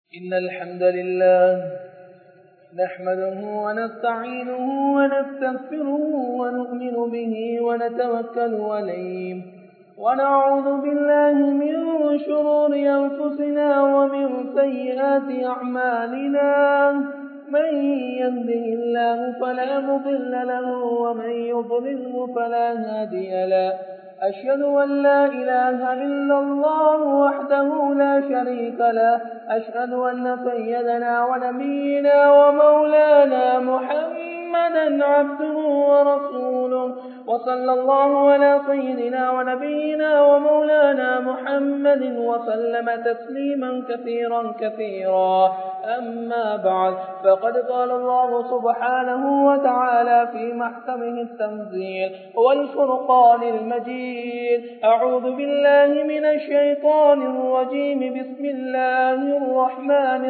إن الحمد لله نحمده ونستعينه ونستغفره ونؤمن به ونتوكل عليه ونعوذ بالله من شرور أنفسنا ومن سيئات أعمالنا من يهده الله فلا مضل له ومن يضلله فلا هادي له أشهد أن لا إله إلا الله وحده لا شريك له أشهد أن سيدنا ونبينا ومولانا محمدا عبده ورسوله وصلى الله على سيدنا ونبينا ومولانا محمد وسلم تسليما كثيرا كثيرا أما بعد فقد قال الله سبحانه وتعالى في محكمه التنزيل والفرقان المجيد أعوذ بالله من الشيطان الرجيم بسم الله الرحمن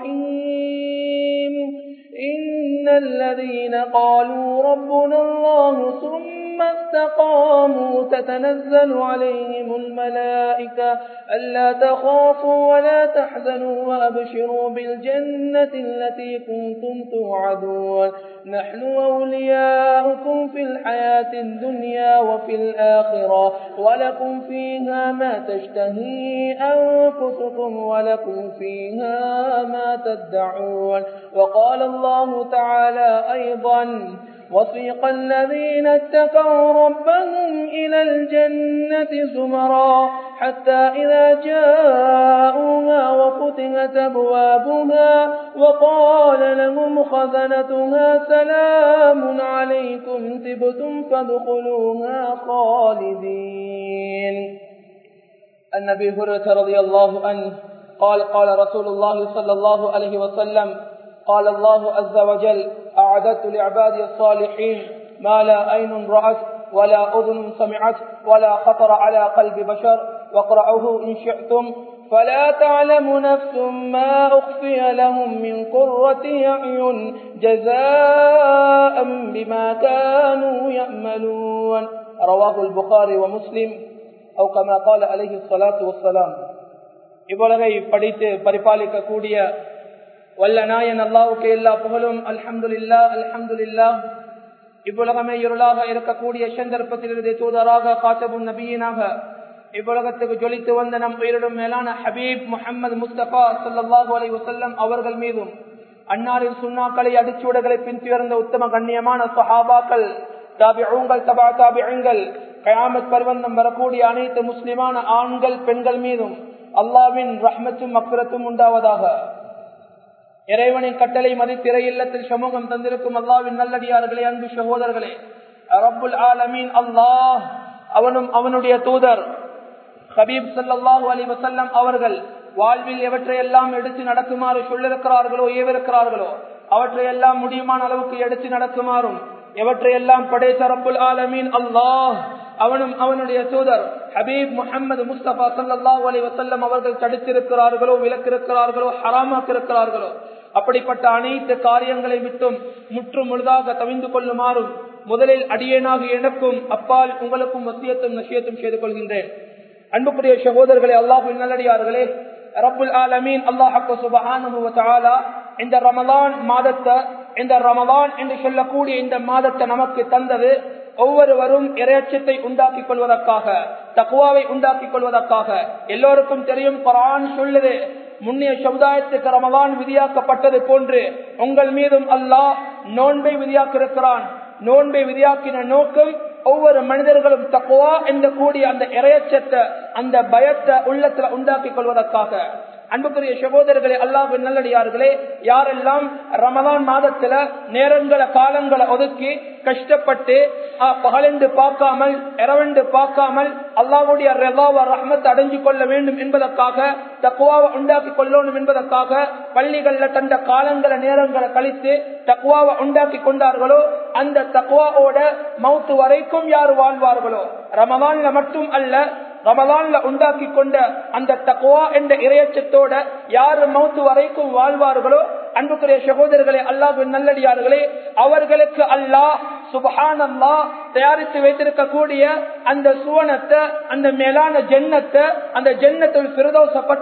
الرحيم إن الذين قالوا ربنا الله ثم استقاموا تتنزل عليهم الملائكة ألا تخافوا ولا تحزنوا وأبشروا بالجنة التي كنتم توعدون نحن أولياؤكم في الحياة الدنيا وفي الآخرة ولكم فيها ما تشتهي أنفسكم ولكم فيها ما تدعون وقال الله تعالى أيضا وصيق الذين اتقوا ربهم إلى الجنة زمرا حتى إذا جاءوها وفتحت أبوابها وقال لهم خزنتها سلام عليكم تبتم فادخلوها خالدين النبي هريرة رضي الله عنه قال قال رسول الله صلى الله عليه وسلم قال الله عز وجل أعددت لعبادي الصالحين ما لا عين رأت ولا أذن سمعت ولا خطر على قلب بشر واقرأوه إن شئتم فلا تعلم نفس ما أخفي لهم من قرة أعين جزاء بما كانوا يأملون رواه البخاري ومسلم أو كما قال عليه الصلاة والسلام இவ்வுலகை படித்து பரிபாலிக்கக்கூடிய வல்ல நாயன் அல்லாவுக்கு எல்லா புகழும் அல்ஹம்துலில்லா அல்ஹம்துலில்லா இவ்வுலகமே இருளாக இருக்கக்கூடிய சந்தர்ப்பத்திலிருந்து தூதராக காத்தபும் நபியினாக இவ்வுலகத்துக்கு ஜொலித்து வந்த நம் உயிரிடும் மேலான ஹபீப் முகமது முஸ்தபா சல்லாஹூ அலி வசல்லம் அவர்கள் மீதும் அன்னாரின் சுண்ணாக்களை அடிச்சுவடுகளை பின்துயர்ந்த உத்தம கண்ணியமான சஹாபாக்கள் தாபிகள் தபா தாபிகள் கயாமத் பருவந்தம் வரக்கூடிய அனைத்து முஸ்லிமான ஆண்கள் பெண்கள் மீதும் அல்லாவின் ரஹ்மத்தும் அப்புறத்தும் உண்டாவதாக இறைவனின் கட்டளை மதித்திரை இல்லத்தில் சமூகம் தந்திருக்கும் அல்லாவின் நல்லடியார்களே அன்பு சகோதரர்களே ரப்புல் ஆலமீன் அல்லாஹ் அவனும் அவனுடைய தூதர் ஹபீப் சல்லாஹூ அலி வசல்லம் அவர்கள் வாழ்வில் எவற்றையெல்லாம் எடுத்து நடக்குமாறு சொல்லிருக்கிறார்களோ ஏவிருக்கிறார்களோ அவற்றையெல்லாம் முடியுமான அளவுக்கு எடுத்து நடக்குமாறும் எவற்றையெல்லாம் படைத்த ரப்புல் ஆலமீன் அல்லாஹ் அவனும் அவனுடைய தூதர் ஹபீப் முகமது முஸ்தபா சல்லாஹூ அலி வசல்லம் அவர்கள் தடுத்திருக்கிறார்களோ விலக்கிருக்கிறார்களோ ஹராமாக்கிருக்கிறார்களோ அப்படிப்பட்ட அனைத்து காரியங்களை விட்டும் முற்று முழுதாக தவிந்து கொள்ளுமாறும் முதலில் அடியேனாக எனக்கும் அப்பால் உங்களுக்கும் மத்தியத்தும் நசியத்தும் செய்து கொள்கின்றேன் அன்புக்குரிய சகோதரர்களே அல்லாஹு நல்லடியார்களே ரபுல் ஆலமீன் அல்லாஹு சுபஹானு இந்த ரமலான் மாதத்தை இந்த ரமலான் என்று சொல்லக்கூடிய இந்த மாதத்தை நமக்கு தந்தது ஒவ்வொருவரும் இறையச்சத்தை உண்டாக்கிக் கொள்வதற்காக தக்குவாவை உண்டாக்கிக் கொள்வதற்காக எல்லோருக்கும் தெரியும் குரான் சொல்லுது முன்னைய சமுதாயத்துக்கு ரமலான் விதியாக்கப்பட்டது போன்று உங்கள் மீதும் அல்லாஹ் நோன்பை விதியாக்கிருக்கிறான் நோன்பை விதியாக்கின நோக்கம் ஒவ்வொரு மனிதர்களும் தக்குவா என்ற கூடிய அந்த இறையச்சத்தை அந்த பயத்தை உள்ளத்துல உண்டாக்கிக் கொள்வதற்காக அன்புக்குரிய சகோதரர்களே அல்லாஹ் நல்லடியார்களே யாரெல்லாம் ரமதான் மாதத்துல நேரங்களை காலங்களை ஒதுக்கி கஷ்டப்பட்டு பகலென்று பார்க்காமல் இரவென்று பார்க்காமல் அல்லாவுடைய ரெவாவ ரஹ்மத்தை அடைஞ்சு கொள்ள வேண்டும் என்பதற்காக தக்குவாவை உண்டாக்கி கொள்ளணும் என்பதற்காக பள்ளிகள்ல தந்த காலங்களை நேரங்களை கழித்து தக்குவாவை உண்டாக்கி கொண்டார்களோ அந்த தக்குவாவோட மவுத்து வரைக்கும் யார் வாழ்வார்களோ ரமதான்ல மட்டும் அல்ல ரமலான்ல உண்டாக்கி கொண்ட அந்த தக்குவா என்ற இறையச்சத்தோட யாரு மௌத்து வரைக்கும் வாழ்வார்களோ அன்புக்குரிய சகோதரர்களே அல்லாஹ் நல்லடியார்களே அவர்களுக்கு அல்லாஹ் சுபஹான் அல்லாஹ் தயாரித்து வைத்திருக்கக்கூடிய அந்த சுவனத்தை அந்த மேலான ஜென்னத்தை அந்த ஜென்னத்தில் பிரதோஷ பற்றி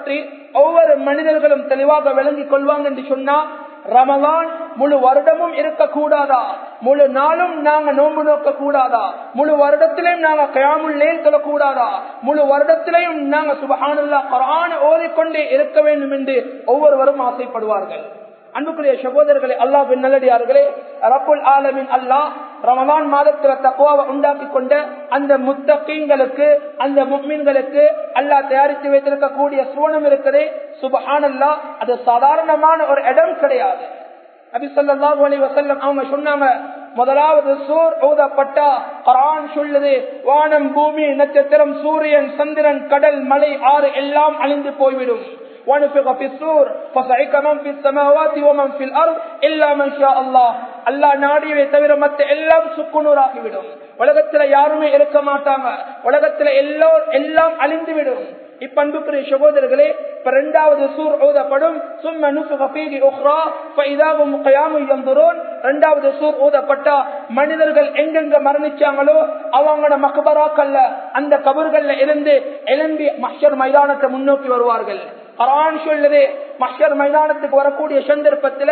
ஒவ்வொரு மனிதர்களும் தெளிவாக விளங்கிக் கொள்வாங்க என்று சொன்னா ரமலான் முழு வருடமும் இருக்கக்கூடாதா முழு நாளும் நாங்க நோன்பு நோக்க கூடாதா முழு வருடத்திலையும் நாங்க கயாமுள்ளே சொல்லக்கூடாதா முழு வருடத்திலையும் நாங்க சுபஹானுல்லா குரான ஓதிக்கொண்டே இருக்க வேண்டும் என்று ஒவ்வொருவரும் ஆசைப்படுவார்கள் அன்புக்குரிய சகோதரர்களே அல்லாஹ் பின் நல்லடியார்களே ரப்புல் ஆலமின் அல்லாஹ் ரமலான் மாதத்துல தக்குவாவை உண்டாக்கி கொண்ட அந்த முத்தகீங்களுக்கு அந்த முக்மீன்களுக்கு அல்லாஹ் தயாரித்து வைத்திருக்கக்கூடிய சுவனம் இருக்குது சுபஹானல்லா அது சாதாரணமான ஒரு இடம் கிடையாது நபி ஸல்லல்லாஹு அலைஹி வஸல்லம் அவங்க சொன்னாங்க முதலாவது சூர் ஊதப்பட்டா குர்ஆன் சொல்லுது வானம் பூமி நட்சத்திரம் சூரியன் சந்திரன் கடல் மலை ஆறு எல்லாம் அழிந்து போய்விடும் ونفق في السور فصعق من في السماوات ومن في الارض الا من شاء الله அல்லாஹ் நாடியை தவிர மத்த எல்லாம் சுக்குநூறாகிவிடும் உலகத்துல யாருமே இருக்க மாட்டாங்க உலகத்துல எல்லோர் எல்லாம் அழிந்து விடும் இப்ப அன்புக்குரிய சகோதரர்களே இப்ப இரண்டாவது சூர் ஓதப்படும் சும்ம நுஃபிக ஃபீஹி உக்ரா ஃபஇதாஹும் கியாமுன் யன்துரூன் இரண்டாவது சூர் ஓதப்பட்டா மனிதர்கள் எங்கெங்க மரணிச்சாங்களோ அவங்களோட மக்பராக்கல்ல அந்த கபர்கள்ல இருந்து எழும்பி மஹ்ஷர் மைதானத்தை முன்னோக்கி வருவார்கள் குர்ஆன் சொல்லுது மஹ்ஷர் மைதானத்துக்கு வரக்கூடிய சந்தர்ப்பத்துல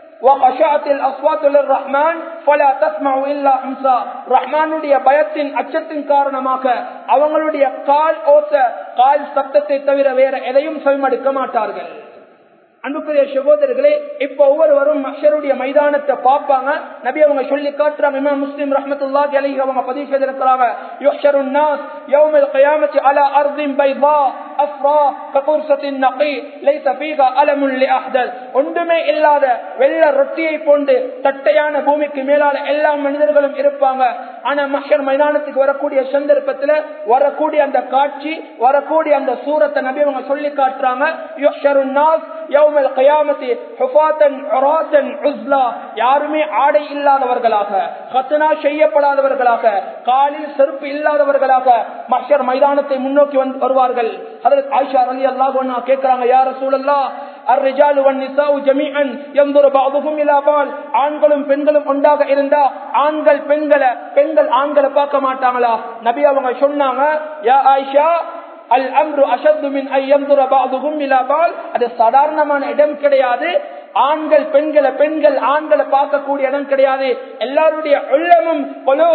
ரஹ்மானுடைய பயத்தின் அச்சத்தின் காரணமாக அவங்களுடைய கால் ஓச கால் சத்தத்தை தவிர வேற எதையும் செவிமடுக்க மாட்டார்கள் அன்புக்குரிய சகோதரர்களே இப்ப ஒவ்வொருவரும் மஷருடைய மைதானத்தை பார்ப்பாங்க நபி அவங்க சொல்லி காட்டுறாங்க இமாம் முஸ்லிம் ரஹமத்துல்லா அலைஹி அவங்க பதிவு செய்திருக்கிறாங்க யுஹ்ஷரு الناس يوم القيامه على ارض بيضاء افرا كقرصه النقي ليس فيها الم لاحد ஒன்றுமே இல்லாத வெள்ள ரொட்டியை போன்று தட்டையான பூமிக்கு மேலால எல்லா மனிதர்களும் இருப்பாங்க ஆனா மஷர் மைதானத்துக்கு வரக்கூடிய சந்தர்ப்பத்துல வரக்கூடிய அந்த காட்சி வரக்கூடிய அந்த சூரத்தை நபி அவங்க சொல்லி காட்டுறாங்க யுஹ்ஷரு الناس يوم القيامه حفاة عراة عزلا யாருமே ஆடை இல்லாதவர்களாக கத்தனா செய்யப்படாதவர்களாக காலில் செருப்பு இல்லாதவர்களாக மஷர் மைதானத்தை முன்னோக்கி வந்து வருவார்கள் அதற்கு ஆயிஷா அலி அல்லாஹ் கேட்கிறாங்க யார சூழல்லா الرجال والنساء جميعا ينظر بعضهم الى بعض ஆண்களும் பெண்களும் ஒன்றாக இருந்தா ஆண்கள் பெண்களை பெண்கள் ஆண்களை பார்க்க மாட்டாங்களா நபி அவங்க சொன்னாங்க யா ஆயிஷா அல் அம்ரு அஷத்து மின் ஐயந்துர பாதுகும் இலாபால் அது சாதாரணமான இடம் கிடையாது ஆண்கள் பெண்களை பெண்கள் ஆண்களை பார்க்கக்கூடிய இடம் கிடையாது எல்லாருடைய உள்ளமும்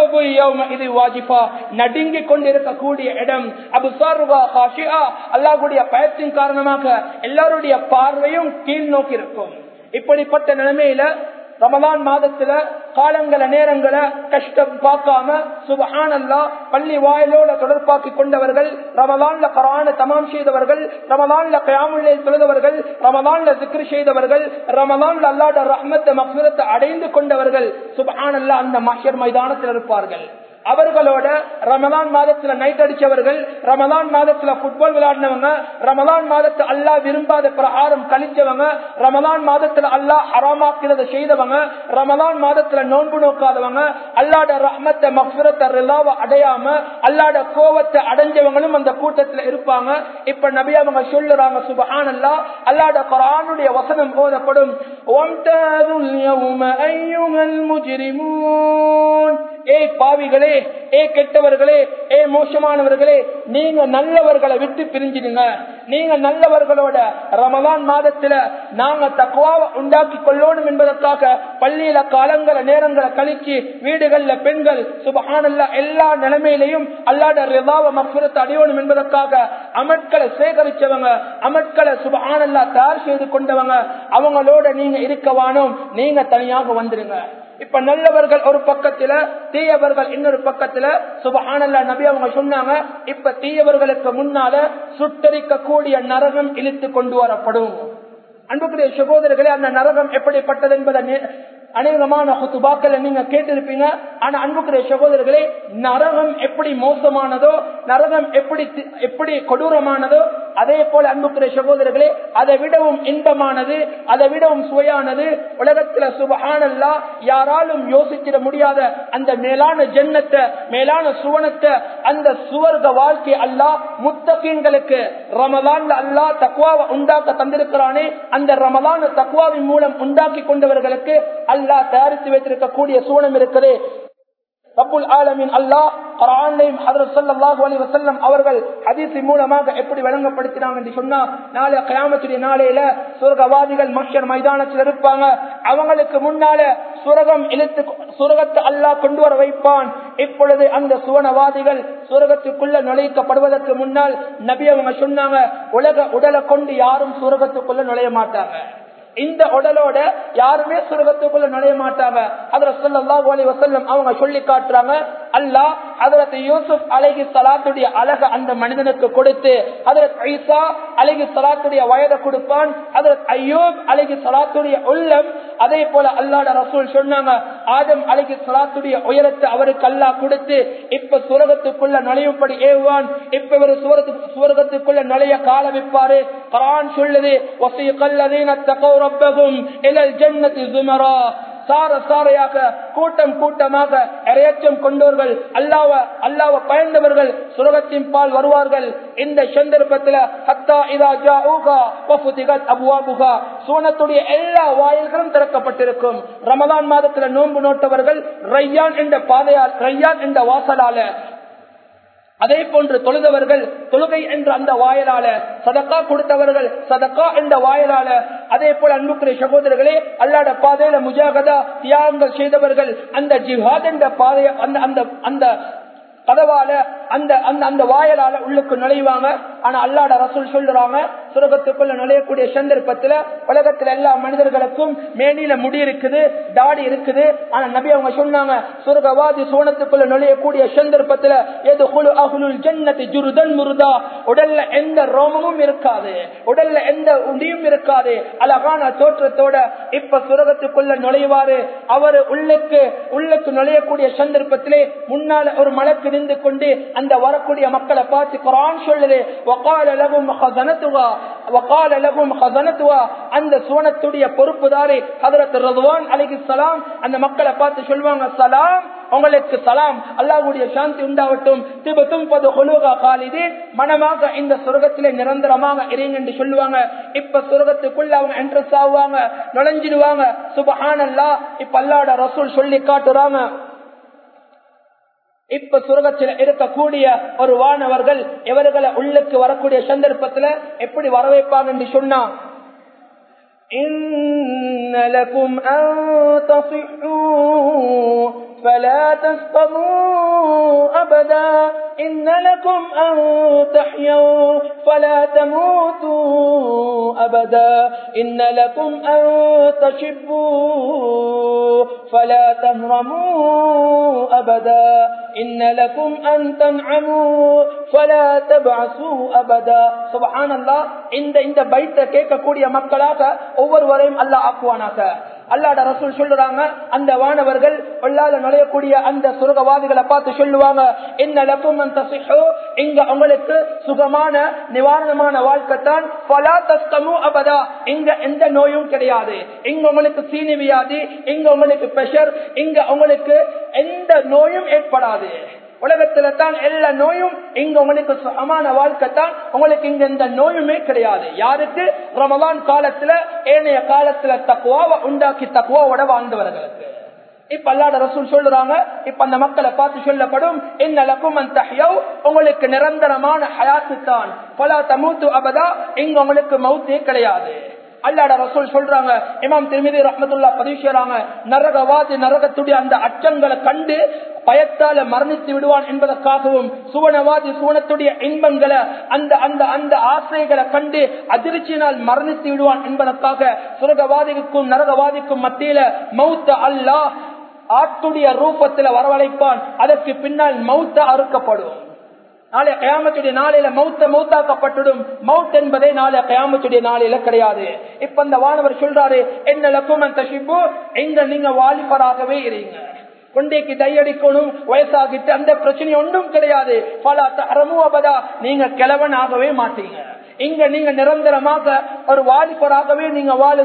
இது வாஜிபா நடுங்கி கொண்டிருக்கக்கூடிய இடம் அபு சாருவா ஹாஷியா அல்லாஹுடைய பயத்தின் காரணமாக எல்லாருடைய பார்வையும் கீழ் நோக்கி இருக்கும் இப்படிப்பட்ட நிலைமையில ரமலான் மாதத்துல காலங்கள நேரங்களை கஷ்டம் பார்க்காம சுபஹானல்லா பள்ளி வாயிலோட தொடர்பாக்கி கொண்டவர்கள் ரமலான்ல கரான தமாம் செய்தவர்கள் ரமலான்ல கயாமுல்லை தொழுதவர்கள் ரமலான்ல சிக்ரி செய்தவர்கள் ரமலான்ல அல்லாட ரஹ்மத்தை மக்சரத்தை அடைந்து கொண்டவர்கள் சுபஹானல்லா அந்த மஷர் மைதானத்தில் இருப்பார்கள் அவர்களோட ரமலான் மாதத்துல நைட் அடிச்சவர்கள் ரமலான் மாதத்துல புட்பால் விளையாடினவங்க ரமலான் மாதத்தை அல்லா விரும்பாத பிரகாரம் கழிச்சவங்க ரமலான் மாதத்துல அல்லா ஹராமாக்கிறத செய்தவங்க ரமலான் மாதத்துல நோன்பு நோக்காதவங்க அல்லாட ரஹ்மத்தை மக்சுரத்தை ரிலாவை அடையாம அல்லாட கோவத்தை அடைஞ்சவங்களும் அந்த கூட்டத்துல இருப்பாங்க இப்ப நபி அவங்க சொல்லுறாங்க சுபஹான் அல்லா அல்லாட குரானுடைய வசனம் போதப்படும் ஏ பாவிகளே ஏ கெட்டவர்களே ஏ மோசமானவர்களே நீங்க நல்லவர்களை விட்டு பிரிஞ்சிடுங்க நீங்க நல்லவர்களோட ரமலான் மாதத்துல நாங்க தக்குவாவை உண்டாக்கி கொள்ளணும் என்பதற்காக பள்ளியில காலங்கள நேரங்களை கழிச்சு வீடுகள்ல பெண்கள் சுபஹானல்ல எல்லா நிலைமையிலையும் அல்லாட ரிவாவ மக்சுரத்தை அடையணும் என்பதற்காக அமட்களை சேகரிச்சவங்க அமட்களை சுபஹானல்லா தயார் செய்து கொண்டவங்க அவங்களோட நீங்க இருக்கவானோம் நீங்க தனியாக வந்துருங்க இப்ப நல்லவர்கள் ஒரு பக்கத்துல தீயவர்கள் இன்னொரு பக்கத்துல சுபஹானல்லா நபி அவங்க சொன்னாங்க இப்ப தீயவர்களுக்கு முன்னால சுட்டரிக்க கூடிய நரகம் இழுத்து கொண்டு வரப்படும் அன்புக்குரிய சகோதரர்களே அந்த நரகம் எப்படிப்பட்டது என்பதை அநேகமான துபாக்கள் நீங்க கேட்டிருப்பீங்க ஆனா அன்புக்குரிய சகோதரர்களே நரகம் எப்படி மோசமானதோ நரகம் எப்படி எப்படி கொடூரமானதோ அதே போல அன்புக்குரிய சகோதரர்களே அதை விடவும் இன்பமானது அதை விடவும் சுவையானது உலகத்துல சுபஹானல்லா யாராலும் யோசிச்சிட முடியாத அந்த மேலான ஜென்னத்தை மேலான சுவனத்தை அந்த சுவர்க வாழ்க்கை அல்லா முத்தகீன்களுக்கு ரமலான்ல அல்லா தக்குவாவை உண்டாக்க தந்திருக்கிறானே அந்த ரமலான தக்குவாவின் மூலம் உண்டாக்கி கொண்டவர்களுக்கு அல்லாஹ் தயாரித்து வைத்திருக்கக்கூடிய சூனம் இருக்குது ரப்புல் ஆலமின் அல்லாஹ் குர்ஆனையும் ஹஜ்ரத் ஸல்லல்லாஹு அலைஹி வஸல்லம் அவர்கள் ஹதீஸ் மூலமாக எப்படி விளங்கப்படுத்தினாங்க என்று சொன்னா நாளை கியாமத்துடைய நாளையில சுரகவாதிகள் மஹ்ஷர் மைதானத்தில் இருப்பாங்க அவங்களுக்கு முன்னால சுரகம் இழுத்து சுரகத்தை அல்லாஹ் கொண்டு வர வைப்பான் இப்பொழுது அந்த சுவனவாதிகள் சுரகத்துக்குள்ள நுழைக்கப்படுவதற்கு முன்னால் நபி அவங்க சொன்னாங்க உலக உடலை கொண்டு யாரும் சுரகத்துக்குள்ள நுழைய மாட்டாங்க இந்த உடலோட யாருமே சுரகத்துக்குள்ள நுழைய மாட்டாங்க அதுல சொல்லல்லாஹு அலைஹி வஸல்லம் அவங்க சொல்லி காட்டுறாங்க அல்லாஹ் ஹஜரத் யூசுப் அலைஹி ஸலாத்துடைய அழக அந்த மனிதனுக்கு கொடுத்து ஹஜரத் ஈசா அலைஹி ஸலாத்துடைய வயதை கொடுப்பான் ஹஜரத் அய்யூப் அலைஹி ஸலாத்துடைய உள்ளம் அதே போல அல்லாஹ்ட ரசூல் சொன்னாங்க ஆதம் அலைஹி ஸலாத்துடைய உயரத்தை அவருக்கு அல்லாஹ் கொடுத்து இப்ப சுரகத்துக்குள்ள நுழையும்படி ஏவுவான் இப்ப இவர் சுவரத்துக்கு சுவர்க்கத்துக்குள்ள நுழைய கால வைப்பாரு குர்ஆன் சொல்லுது வஸீகல்லதீன தகவ் ரப்பஹும் இலல் ஜன்னதி ஸுமரா சார சாரையாக கூட்டம் கூட்டமாக இரையச்சம் கொண்டவர்கள் அல்லாவ அல்லாவ பயந்தவர்கள் சுரகத்தின் பால் வருவார்கள் இந்த சந்தர்ப்பத்தில் ஹத்தா இதா ஜாஊகா வஃபுதிகத் அப்வாபுகா சூனத்துடைய எல்லா வாயில்களும் திறக்கப்பட்டிருக்கும் ரமதான் மாதத்துல நோன்பு நோட்டவர்கள் ரையான் என்ற பாதையால் ரையான் என்ற வாசலால அதே போன்று தொழுதவர்கள் தொழுகை என்ற அந்த வாயிலால சதக்கா கொடுத்தவர்கள் சதக்கா என்ற வாயிலால அதே போல அன்புக்குரிய சகோதரர்களே அல்லாட பாதையில முஜாகதா தியாகங்கள் செய்தவர்கள் அந்த ஜிஹாத் என்ற பாதைய அந்த அந்த அந்த கதவால அந்த அந்த அந்த வாயலால உள்ளுக்கு நுழைவாங்க ஆனா அல்லாட ரசூல் சொல்றாங்க சுரகத்துக்குள்ள நுழையக்கூடிய சந்தர்ப்பத்துல உலகத்துல எல்லா மனிதர்களுக்கும் மேனில முடி இருக்குது தாடி இருக்குது ஆனா நபி அவங்க சொன்னாங்க சுரகவாதி சோனத்துக்குள்ள நுழையக்கூடிய சந்தர்ப்பத்துல எது குழு அகுலுல் ஜன்னதி ஜுருதன் முருதா உடல்ல எந்த ரோமமும் இருக்காது உடல்ல எந்த உடியும் இருக்காது அழகான தோற்றத்தோட இப்ப சுரகத்துக்குள்ள நுழைவாரு அவரு உள்ளுக்கு உள்ளுக்கு நுழையக்கூடிய சந்தர்ப்பத்திலே முன்னால ஒரு மலக்கு நின்று கொண்டு அந்த வரக்கூடிய மக்களை பார்த்து குரான் சொல்லுது வகால லகும் ஹசனத்துவா வகால லகும் ஹசனத்துவா அந்த சோனத்துடைய பொறுப்புதாரி ஹதரத் ரதுவான் அலைஹி சலாம் அந்த மக்களை பார்த்து சொல்லுவாங்க சலாம் உங்களுக்கு சலாம் அல்லாஹ்வுடைய சாந்தி உண்டாவட்டும் திபத்தும் பது ஹொலுகா காலிது மனமாக இந்த சுரகத்திலே நிரந்தரமாக இருங்க என்று சொல்லுவாங்க இப்ப சுரகத்துக்குள்ள அவங்க என்ட்ரஸ் ஆகுவாங்க நுழைஞ்சிடுவாங்க சுபஹானல்லா இப்ப அல்லாட ரசூல் சொல்லி காட்டுறாங்க இப்ப சுரகத்தில் இருக்கக்கூடிய ஒரு வானவர்கள் இவர்களை உள்ளுக்கு வரக்கூடிய சந்தர்ப்பத்துல எப்படி வரவேற்பாங்க என்று சொன்னா إن لكم أن تصحوا فلا تسقموا أبدا إن لكم أن تحيوا فلا تموتوا أبدا إن لكم أن تشبوا فلا تهرموا أبدا إن لكم أن تنعموا فلا تبعثوا أبدا سبحان الله இந்த இந்த பைத்த கேட்கக்கூடிய மக்களாக ஒவ்வொருவரையும் அல்லாஹ் ஆக்குவானாக அல்லாட ரசூல் சொல்லுறாங்க அந்த வானவர்கள் உள்ளாத நுழையக்கூடிய அந்த சுரகவாதிகளை பார்த்து சொல்லுவாங்க என்ன லக்கும் அந்த இங்க உங்களுக்கு சுகமான நிவாரணமான வாழ்க்கை தான் பலா தஸ்தமு அபதா இங்க எந்த நோயும் கிடையாது இங்க உங்களுக்கு சீனி வியாதி இங்க உங்களுக்கு பிரஷர் இங்க உங்களுக்கு எந்த நோயும் ஏற்படாது உலகத்துல தான் எல்லா நோயும் இங்க உங்களுக்கு சுகமான வாழ்க்கை தான் உங்களுக்கு இங்க எந்த நோயுமே கிடையாது யாருக்கு ரமலான் காலத்துல ஏனைய காலத்துல தக்குவாவை உண்டாக்கி தக்குவாவோட வாழ்ந்தவர்களுக்கு இப்ப அல்லாட ரசூல் சொல்லுறாங்க இப்ப அந்த மக்களை பார்த்து சொல்லப்படும் என்ன லக்குமன் தஹ்யவ் உங்களுக்கு நிரந்தரமான ஹயாத்து தான் பல தமூத்து அபதா இங்க உங்களுக்கு மவுத்தே கிடையாது அல்லாட ரசூல் சொல்றாங்க இமாம் திருமதி ரஹமத்துல்லா பதிவு செய்யறாங்க நரகவாதி நரகத்துடைய அந்த அச்சங்களை கண்டு பயத்தால மரணித்து விடுவான் என்பதற்காகவும் சுவனவாதி சுவனத்துடைய இன்பங்களை அந்த அந்த அந்த ஆசைகளை கண்டு அதிர்ச்சியினால் மரணித்து விடுவான் என்பதற்காக சுரகவாதிக்கும் நரகவாதிக்கும் மத்தியில மௌத்த அல்லாஹ் ஆட்டுடைய ரூபத்துல வரவழைப்பான் அதற்கு பின்னால் மௌத்த அறுக்கப்படும் நாளை கயாமத்துடைய நாளையில மௌத்த மௌத்தாக்கப்பட்டுடும் மவுத் என்பதே நாளை கயாமத்துடைய நாளையில கிடையாது இப்ப அந்த வானவர் சொல்றாரு என்ன லக்குமன் தஷிப்பு எங்க நீங்க வாலிபராகவே இருங்க கொண்டைக்கு தையடிக்கணும் வயசாகிட்டு அந்த பிரச்சனை ஒன்றும் கிடையாது பல அரமுவபதா நீங்க கிழவன் ஆகவே மாட்டீங்க இங்க நீங்க நிரந்தரமாக ஒரு வாலிபராகவே நீங்க வாழுங்க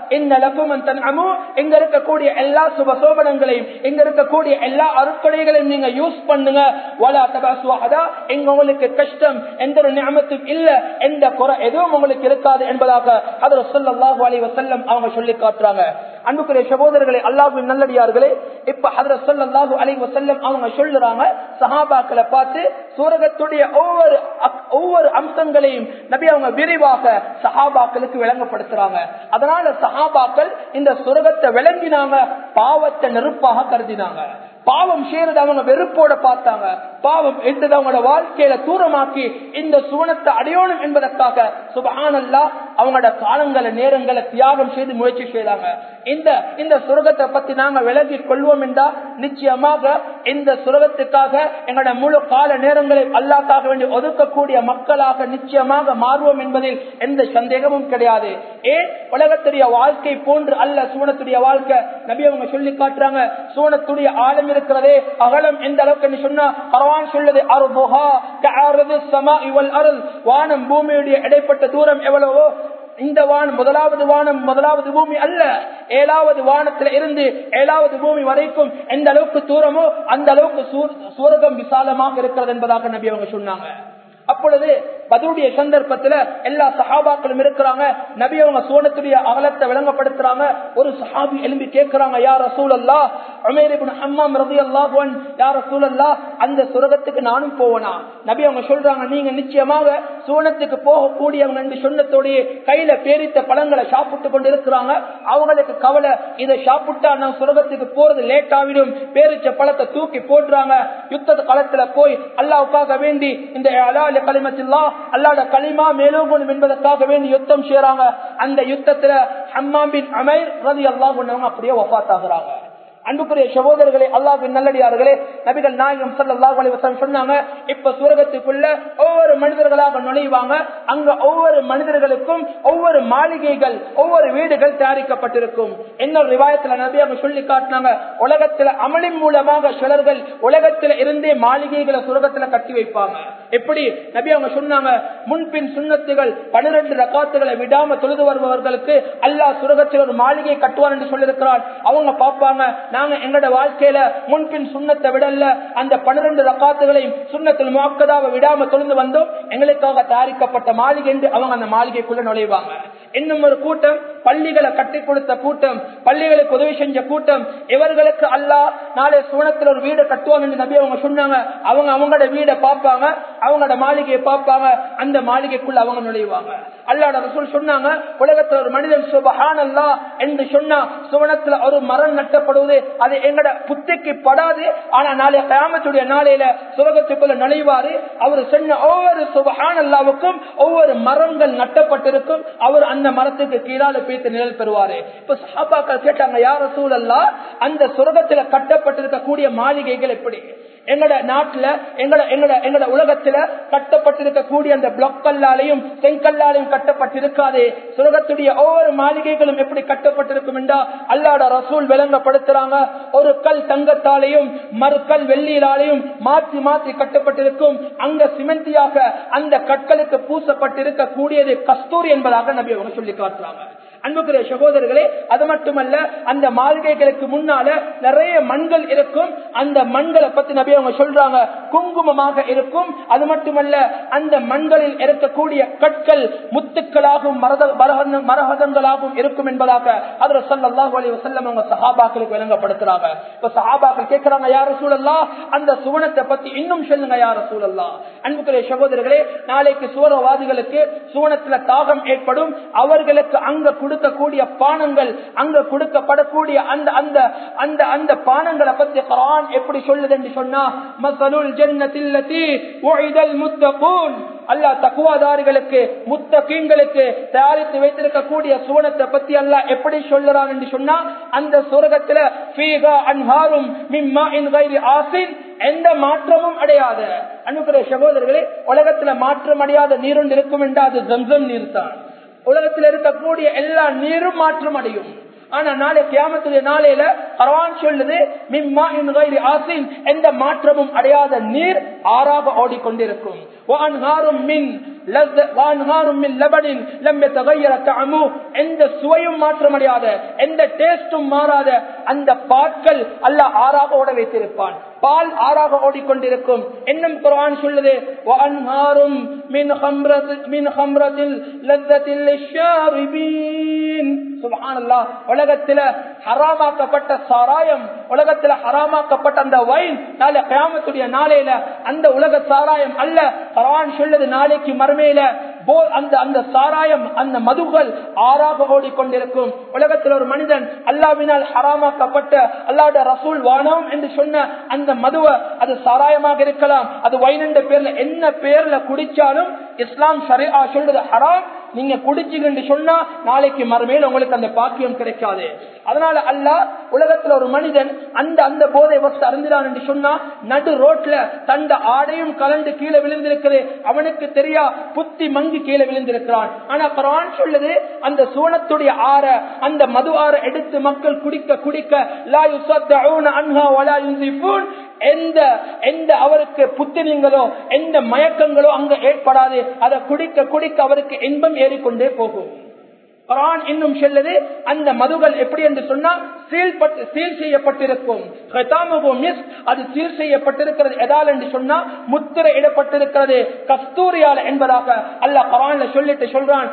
இந்த லகுமன் தன் அமு இங்க இருக்கக்கூடிய எல்லா சுபசோபனங்களையும் இங்க இருக்கக்கூடிய எல்லா அருட்கொடைகளையும் நீங்க யூஸ் பண்ணுங்க வலா தபாசுவாதா இங்க உங்களுக்கு கஷ்டம் எந்த ஒரு நியமத்தும் இல்ல எந்த குறை எதுவும் உங்களுக்கு இருக்காது என்பதாக அதில் சொல்லல்லாஹு அலைஹி வஸல்லம் அவங்க சொல்லி காட்டுறாங்க அன்புக்குரிய சகோதரர்களே அல்லாஹ்வின் நல்லடியார்களே இப்ப ஹதரத் ஸல்லல்லாஹு அலைஹி வஸல்லம் அவங்க சொல்லுறாங்க சஹாபாக்களை பார்த்து சூரகத்துடைய ஒவ்வொரு அக்- ஒவ்வொரு அம்சங்களையும் நபி அவங்க விரிவாக சஹாபாக்களுக்கு விளங்கப்படுத்துறாங்க அதனால சஹாபாக்கள் இந்த சுரகத்தை விளங்கினாங்க பாவத்தை நெருப்பாக கருதினாங்க பாவம் செய்யறது அவங்க வெறுப்போட பார்த்தாங்க பாவம் என்றது அவங்களோட வாழ்க்கையில தூரமாக்கி இந்த சுவனத்தை அடையணும் என்பதற்காக சுபஹானல்லா அவங்களோட காலங்களை நேரங்களை தியாகம் செய்து முயற்சி செய்தாங்க இந்த இந்த சுரகத்தை பத்தி நாங்க விலகி கொள்வோம் என்றா நிச்சயமாக இந்த சுரகத்துக்காக எங்களோட முழு கால நேரங்களை அல்லாக்காக வேண்டி ஒதுக்கக்கூடிய மக்களாக நிச்சயமாக மாறுவோம் என்பதில் எந்த சந்தேகமும் கிடையாது ஏன் உலகத்துடைய வாழ்க்கை போன்று அல்ல சூனத்துடைய வாழ்க்கை நபி அவங்க சொல்லி காட்டுறாங்க சூனத்துடைய ஆழம் இருக்கிறதே அகலம் எந்த அளவுக்கு சொன்னா குர்ஆன் சொல்லுது அர்துஹா கஅர்து ஸமாஇ வல் அர்த் வானம் பூமியுடைய இடைப்பட்ட தூரம் எவ்வளவோ இந்த வானம் முதலாவது வானம் முதலாவது பூமி அல்ல ஏழாவது வானத்துல இருந்து ஏழாவது பூமி வரைக்கும் எந்த அளவுக்கு தூரமோ அந்த அளவுக்கு சூர்- சூரகம் விசாலமாக இருக்கிறது என்பதாக நபி அவங்க சொன்னாங்க அப்பொழுது பதுடைய சந்தர்ப்பத்துல எல்லா சஹாபாக்களும் இருக்கிறாங்க நபி அவங்க சோனத்துடைய அகலத்தை விளங்கப்படுத்துறாங்க ஒரு சஹாபி எழும்பி கேட்கிறாங்க யார் ரசூலல்லா உமேர் இப்னு ஹம்மாம் ரலியல்லாஹு அன்ஹு யார் ரசூலல்லா அந்த சுரகத்துக்கு நானும் போவனா நபி அவங்க சொல்றாங்க நீங்க நிச்சயமாக சோனத்துக்கு போகக்கூடியவங்க என்று சொன்னத்தோடைய கையில பேரித்த பழங்களை சாப்பிட்டு கொண்டு இருக்கிறாங்க அவங்களுக்கு கவலை இதை சாப்பிட்டா நான் சுரகத்துக்கு போறது லேட் ஆகிடும் பேரிச்ச பழத்தை தூக்கி போடுறாங்க யுத்த களத்துல போய் அல்லாவுக்காக வேண்டி இந்த அலால களிமத்தில்லா அல்லாட களிமா மேலோகணும் என்பதற்காக வேண்டி யுத்தம் செய்யறாங்க அந்த யுத்தத்துல ஹம்மாம் பின் அமைர் ரதி அல்லாஹ் அப்படியே ஒப்பாத்தாகிறாங்க அன்புக்குரிய சகோதரர்களே அல்லாஹின் நல்லடியார்களே நபிகள் நாயகம் ஸல்லல்லாஹு அலைஹி வஸல்லம் சொன்னாங்க இப்ப சுரகத்துக்குள்ள ஒவ்வொரு மனிதர்களாக நுழைவாங்க அங்க ஒவ்வொரு மனிதர்களுக்கும் ஒவ்வொரு மாளிகைகள் ஒவ்வொரு வீடுகள் தயாரிக்கப்பட்டிருக்கும் இன்னொரு ரிவாயத்துல நபி அவங்க சொல்லி காட்டினாங்க உலகத்துல அமலின் மூலமாக சிலர்கள் உலகத்துல இருந்தே மாளிகைகளை சுரகத்துல கட்டி வைப்பாங்க எப்படி நபி அவங்க சொன்னாங்க முன்பின் சுண்ணத்துகள் பனிரெண்டு ரக்காத்துகளை விடாம தொழுது வருபவர்களுக்கு அல்லாஹ் சுரகத்தில் ஒரு மாளிகை கட்டுவார் என்று சொல்லியிருக்கிறார் அவங்க பார்ப்பாங்க நாங்க எங்களோட வாழ்க்கையில முன்பின் சுண்ணத்தை விடல அந்த பனிரெண்டு ரக்காத்துகளையும் சுண்ணத்தில் முக்கதாவை விடாம தொழுந்து வந்தோம் எங்களுக்காக தயாரிக்கப்பட்ட மாளிகை என்று அவங்க அந்த மாளிகைக்குள்ள நுழைவாங்க இன்னும் ஒரு கூட்டம் பள்ளிகளை கட்டி கொடுத்த கூட்டம் பள்ளிகளுக்கு உதவி செஞ்ச கூட்டம் இவர்களுக்கு அல்லாஹ் நாளை சூனத்தில் ஒரு வீடு கட்டுவாங்க என்று நபி அவங்க சொன்னாங்க அவங்க அவங்களோட வீடை பார்ப்பாங்க அவங்களோட மாளிகையை பார்ப்பாங்க அந்த மாளிகைக்குள்ள அவங்க நுழைவாங்க அல்லாட ரசூல் சொன்னாங்க உலகத்துல ஒரு மனிதன் சுபஹான் அல்லா என்று சொன்னா சுவனத்துல ஒரு மரம் நட்டப்படுவது அது எங்கட புத்திக்கு படாது ஆனா நாளைய கயாமத்துடைய நாளையில சுலகத்துக்குள்ள நுழைவாரு அவர் சொன்ன ஒவ்வொரு சுபஹான் அல்லாவுக்கும் ஒவ்வொரு மரங்கள் நட்டப்பட்டிருக்கும் அவர் அந்த மரத்துக்கு கீழால பேத்து நிழல் பெறுவாரு இப்ப சஹாபாக்கள் கேட்டாங்க யார சூழல்லா அந்த சுரகத்துல கட்டப்பட்டிருக்கக்கூடிய மாளிகைகள் எப்படி எங்கட நாட்டுல எங்கட எங்கட எங்கட உலகத்துல கட்டப்பட்டிருக்கக்கூடிய அந்த பிளாக் கல்லாலையும் செங்கல்லாலையும் கட்டப்பட்டிருக்காது சுரகத்துடைய ஒவ்வொரு மாளிகைகளும் எப்படி கட்டப்பட்டிருக்கும் என்றா அல்லாட ரசூல் விளங்கப்படுத்துறாங்க ஒரு கல் தங்கத்தாலையும் மறுக்கல் வெள்ளியிலாலையும் மாற்றி மாற்றி கட்டப்பட்டிருக்கும் அங்க சிமெண்டியாக அந்த கற்களுக்கு பூசப்பட்டிருக்க கூடியது கஸ்தூரி என்பதாக நபி அவங்க சொல்லி காட்டுறாங்க அன்புக்குரிய சகோதரர்களே அது மட்டுமல்ல அந்த மாளிகைகளுக்கு முன்னால நிறைய மண்கள் இருக்கும் அந்த மண்களை பத்தி நபி அவங்க சொல்றாங்க குங்குமமாக இருக்கும் அது மட்டுமல்ல அந்த மண்களில் இருக்கக்கூடிய கற்கள் முத்துக்களாகவும் மரத- மரகத- மரகதங்களாகவும் இருக்கும் என்பதாக அதுல சல்லாஹூ அலி வசல்லம் அவங்க சஹாபாக்களுக்கு விளங்கப்படுத்துறாங்க இப்ப சஹாபாக்கள் கேட்கிறாங்க யார சூழல்லா அந்த சுவனத்தை பத்தி இன்னும் சொல்லுங்க யார சூழல்லா அன்புக்குரிய சகோதரர்களே நாளைக்கு சுவரவாதிகளுக்கு சுவனத்துல தாகம் ஏற்படும் அவர்களுக்கு அங்க கொடுக்கக்கூடிய பானங்கள் அங்க கொடுக்கப்படக்கூடிய அந்த அந்த அந்த அந்த பானங்களை பத்தி குரான் எப்படி சொல்லுது என்று சொன்னா மசலுல் ஜன்னத்தில்லதி உஇதல் முத்தகூன் அல்லாஹ் தக்குவாதாரிகளுக்கு முத்தகீன்களுக்கு தயாரித்து வைத்திருக்கக்கூடிய சுவனத்தை பத்தி அல்லாஹ் எப்படி சொல்லுறான் என்று சொன்னா அந்த சுரகத்துல ஃபீகா அன்ஹாரும் மிம்மா இன் கைரி ஆசின் எந்த மாற்றமும் அடையாத அனுப்புற சகோதரர்களே உலகத்துல மாற்றம் அடையாத நீருண்டு இருக்கும் என்றால் அது ஜம்சம் நீர் தான் உலகத்தில் இருக்கக்கூடிய எல்லா நீரும் மாற்றம் அடையும் ஆனா நாளை கியாமத்துடைய நாளையில பரவான் சொல்லுது மிம்மா இன் கைரி ஆசின் எந்த மாற்றமும் அடையாத நீர் ஆறாக ஓடிக்கொண்டிருக்கும் வான்ஹாரும் மின் லஸ்ஸ- வான்ஹாரும் மின் லபனின் லம் யதகய்யர தஅமு எந்த சுவையும் மாற்றமடையாத எந்த டேஸ்டும் மாறாத அந்த பாட்கள் அல்லாஹ் ஆறாக ஓட வைத்திருப்பான் பால் ஆறாக ஓடிக்கொண்டிருக்கும் என்னும் குர்ஆன் சொல்லுது வான்ஹாரும் மின் ஹம்ரத் மின் ஹம்ரத்தில் லஸ்ஸத்தில் லிஷாரிபீன் சுப்ஹானல்லாஹ் உலகத்தில ஹராமாக்கப்பட்ட சாராயம் உலகத்தில ஹராமாக்கப்பட்ட அந்த வைன் நாளை கியாமத்துடைய நாளையில அந்த உலக சாராயம் அல்ல குர்ஆன் சொல்லுது நாளைக்கு மறுமையில போ- அந்த அந்த சாராயம் அந்த மதுகள் ஆறாக ஓடிக்கொண்டிருக்கும் உலகத்தில் ஒரு மனிதன் அல்லாவினால் ஹராமாக்கப்பட்ட அல்லாவுடைய ரசூல் வானம் என்று சொன்ன அந்த மதுவை அது சாராயமாக இருக்கலாம் அது வைன் என்ற பேர்ல என்ன பேர்ல குடிச்சாலும் இஸ்லாம் ஷரியா சொல்றது ஹராம் நீங்க குடிச்சீங்கன்னு சொன்னா நாளைக்கு மறுமையில் உங்களுக்கு அந்த பாக்கியம் கிடைக்காது அதனால அல்லாஹ் உலகத்துல ஒரு மனிதன் அந்த அந்த போதை வஸ்து அருந்தினான் என்று சொன்னா நடு ரோட்ல தண்ட ஆடையும் கலந்து கீழே விழுந்திருக்கிறது அவனுக்கு தெரியா புத்தி மங்கி கீழே விழுந்திருக்கிறான் ஆனா குர்ஆன் சொல்லுது அந்த சூனத்துடைய ஆற அந்த மது ஆற எடுத்து மக்கள் குடிக்க குடிக்க லா யுசத்தஊன அன்ஹா வலா யுன்சிஃபூன் எந்த எந்த அவருக்கு புத்தினிங்களோ எந்த மயக்கங்களோ அங்க ஏற்படாது அதை குடிக்க குடிக்க அவருக்கு இன்பம் ஏறிக்கொண்டே போகும் குரான் இன்னும் சொல்லுது அந்த மதுகள் எப்படி என்று சொன்னா சீல் பட்டு- சீல் செய்யப்பட்டிருக்கும் ஹதாமுகு மிஸ் அது சீல் செய்யப்பட்டிருக்கிறது எதால் என்று சொன்னா முத்திரை இடப்பட்டிருக்கிறது கஸ்தூரியால என்பதாக அல்லாஹ் குரான்ல சொல்லிட்டு சொல்றான்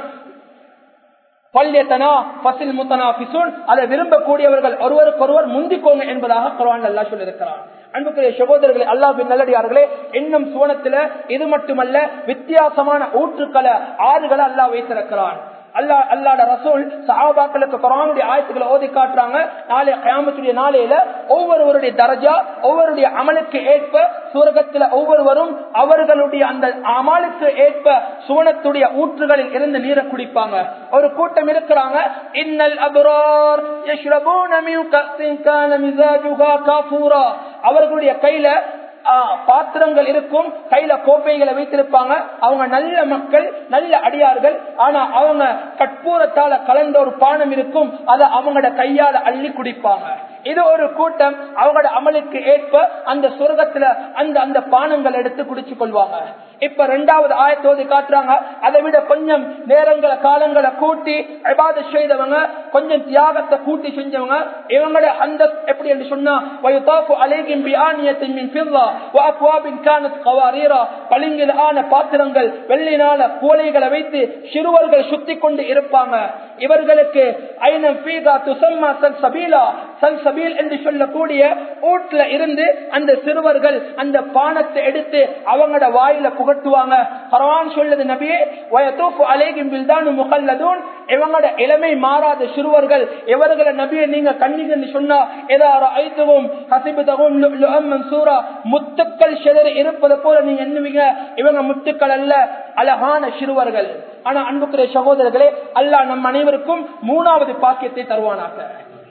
பல்யத்தனா பசில் முத்தனா பிசுன் அதை விரும்பக்கூடியவர்கள் ஒருவருக்கொருவர் முந்திக்கோங்க என்பதாக குர்ஆன் அல்லாஹ் சொல்லியிருக்கிறான் அன்புக்குரிய சகோதரர்களே அல்லாஹ்வின் நல்லடியார்களே இன்னும் சுவனத்துல இது மட்டுமல்ல வித்தியாசமான ஊற்றுக்களை ஆறுகளை அல்லாஹ் வைத்திருக்கிறான் அல்லா அல்லாட ரசூல் சஹாபாக்களுக்கு குரானுடைய ஆயத்துக்களை ஓதி காட்டுறாங்க நாளை கயாமத்துடைய நாளையில ஒவ்வொருவருடைய தரஜா ஒவ்வொருடைய அமலுக்கு ஏற்ப சுவர்க்கத்துல ஒவ்வொருவரும் அவர்களுடைய அந்த அமலுக்கு ஏற்ப சுவனத்துடைய ஊற்றுகளில் இருந்து நீரை குடிப்பாங்க ஒரு கூட்டம் இருக்கிறாங்க இன்னல் அபரார் யஷ்ரபூன மின் கஸின் கான மிஸாஜுஹா காஃபூரா அவர்களுடைய கையில ஆ, பாத்திரங்கள் இருக்கும் கையில கோப்பைகளை வைத்திருப்பாங்க அவங்க நல்ல மக்கள் நல்ல அடியார்கள் ஆனா அவங்க கற்பூரத்தால கலந்த ஒரு பானம் இருக்கும் அதை அவங்களோட கையால அள்ளி குடிப்பாங்க இது ஒரு கூட்டம் அவங்களோட அமலுக்கு ஏற்ப அந்த சொர்க்கத்துல அந்த அந்த பானங்கள் எடுத்து குடிச்சு கொள்வாங்க இப்ப ரெண்டாவது ஆயத்தோதி காட்டுறாங்க அதை விட கொஞ்சம் நேரங்களை காலங்களை கூட்டி இபாதத் செய்தவங்க கொஞ்சம் தியாகத்தை கூட்டி செஞ்சவங்க இவங்களோட அந்த எப்படி என்று சொன்னா வயுதாஃபு அலைஹிம் பிஆனியத்தின் மின் ஃபில்லா வஅக்வாபின் கானத் கவாரீரா பளிங்கில் ஆன பாத்திரங்கள் வெள்ளினால கோலைகளை வைத்து சிறுவர்கள் சுத்தி கொண்டு இருப்பாங்க இவர்களுக்கு ஐனம் ஃபீதா துசம்மா சல் சபீலா சல் சபீல் என்று சொல்லக்கூடிய ஊட்ல இருந்து அந்த சிறுவர்கள் அந்த பானத்தை எடுத்து அவங்களோட வாயில புகட்டுவாங்க குர்ஆன் சொல்லுது நபியே வயதூஃபு அலைஹிம் பில்தானு முகல்லதூன் இவங்களோட இளமை மாறாத சிறுவர்கள் இவர்களை நபியை நீங்க கண்ணீங்கன்னு சொன்னா ஏதாவது ஐத்துவும் ஹசிபுதவும் லுஅம் மன்சூரா முத்துக்கள் சிதறி இருப்பது போல நீங்க எண்ணுவீங்க இவங்க முத்துக்கள் அல்ல அழகான சிறுவர்கள் ஆனா அன்புக்குரிய சகோதரர்களே அல்லாஹ் நம் அனைவருக்கும் மூணாவது பாக்கியத்தை தருவானாக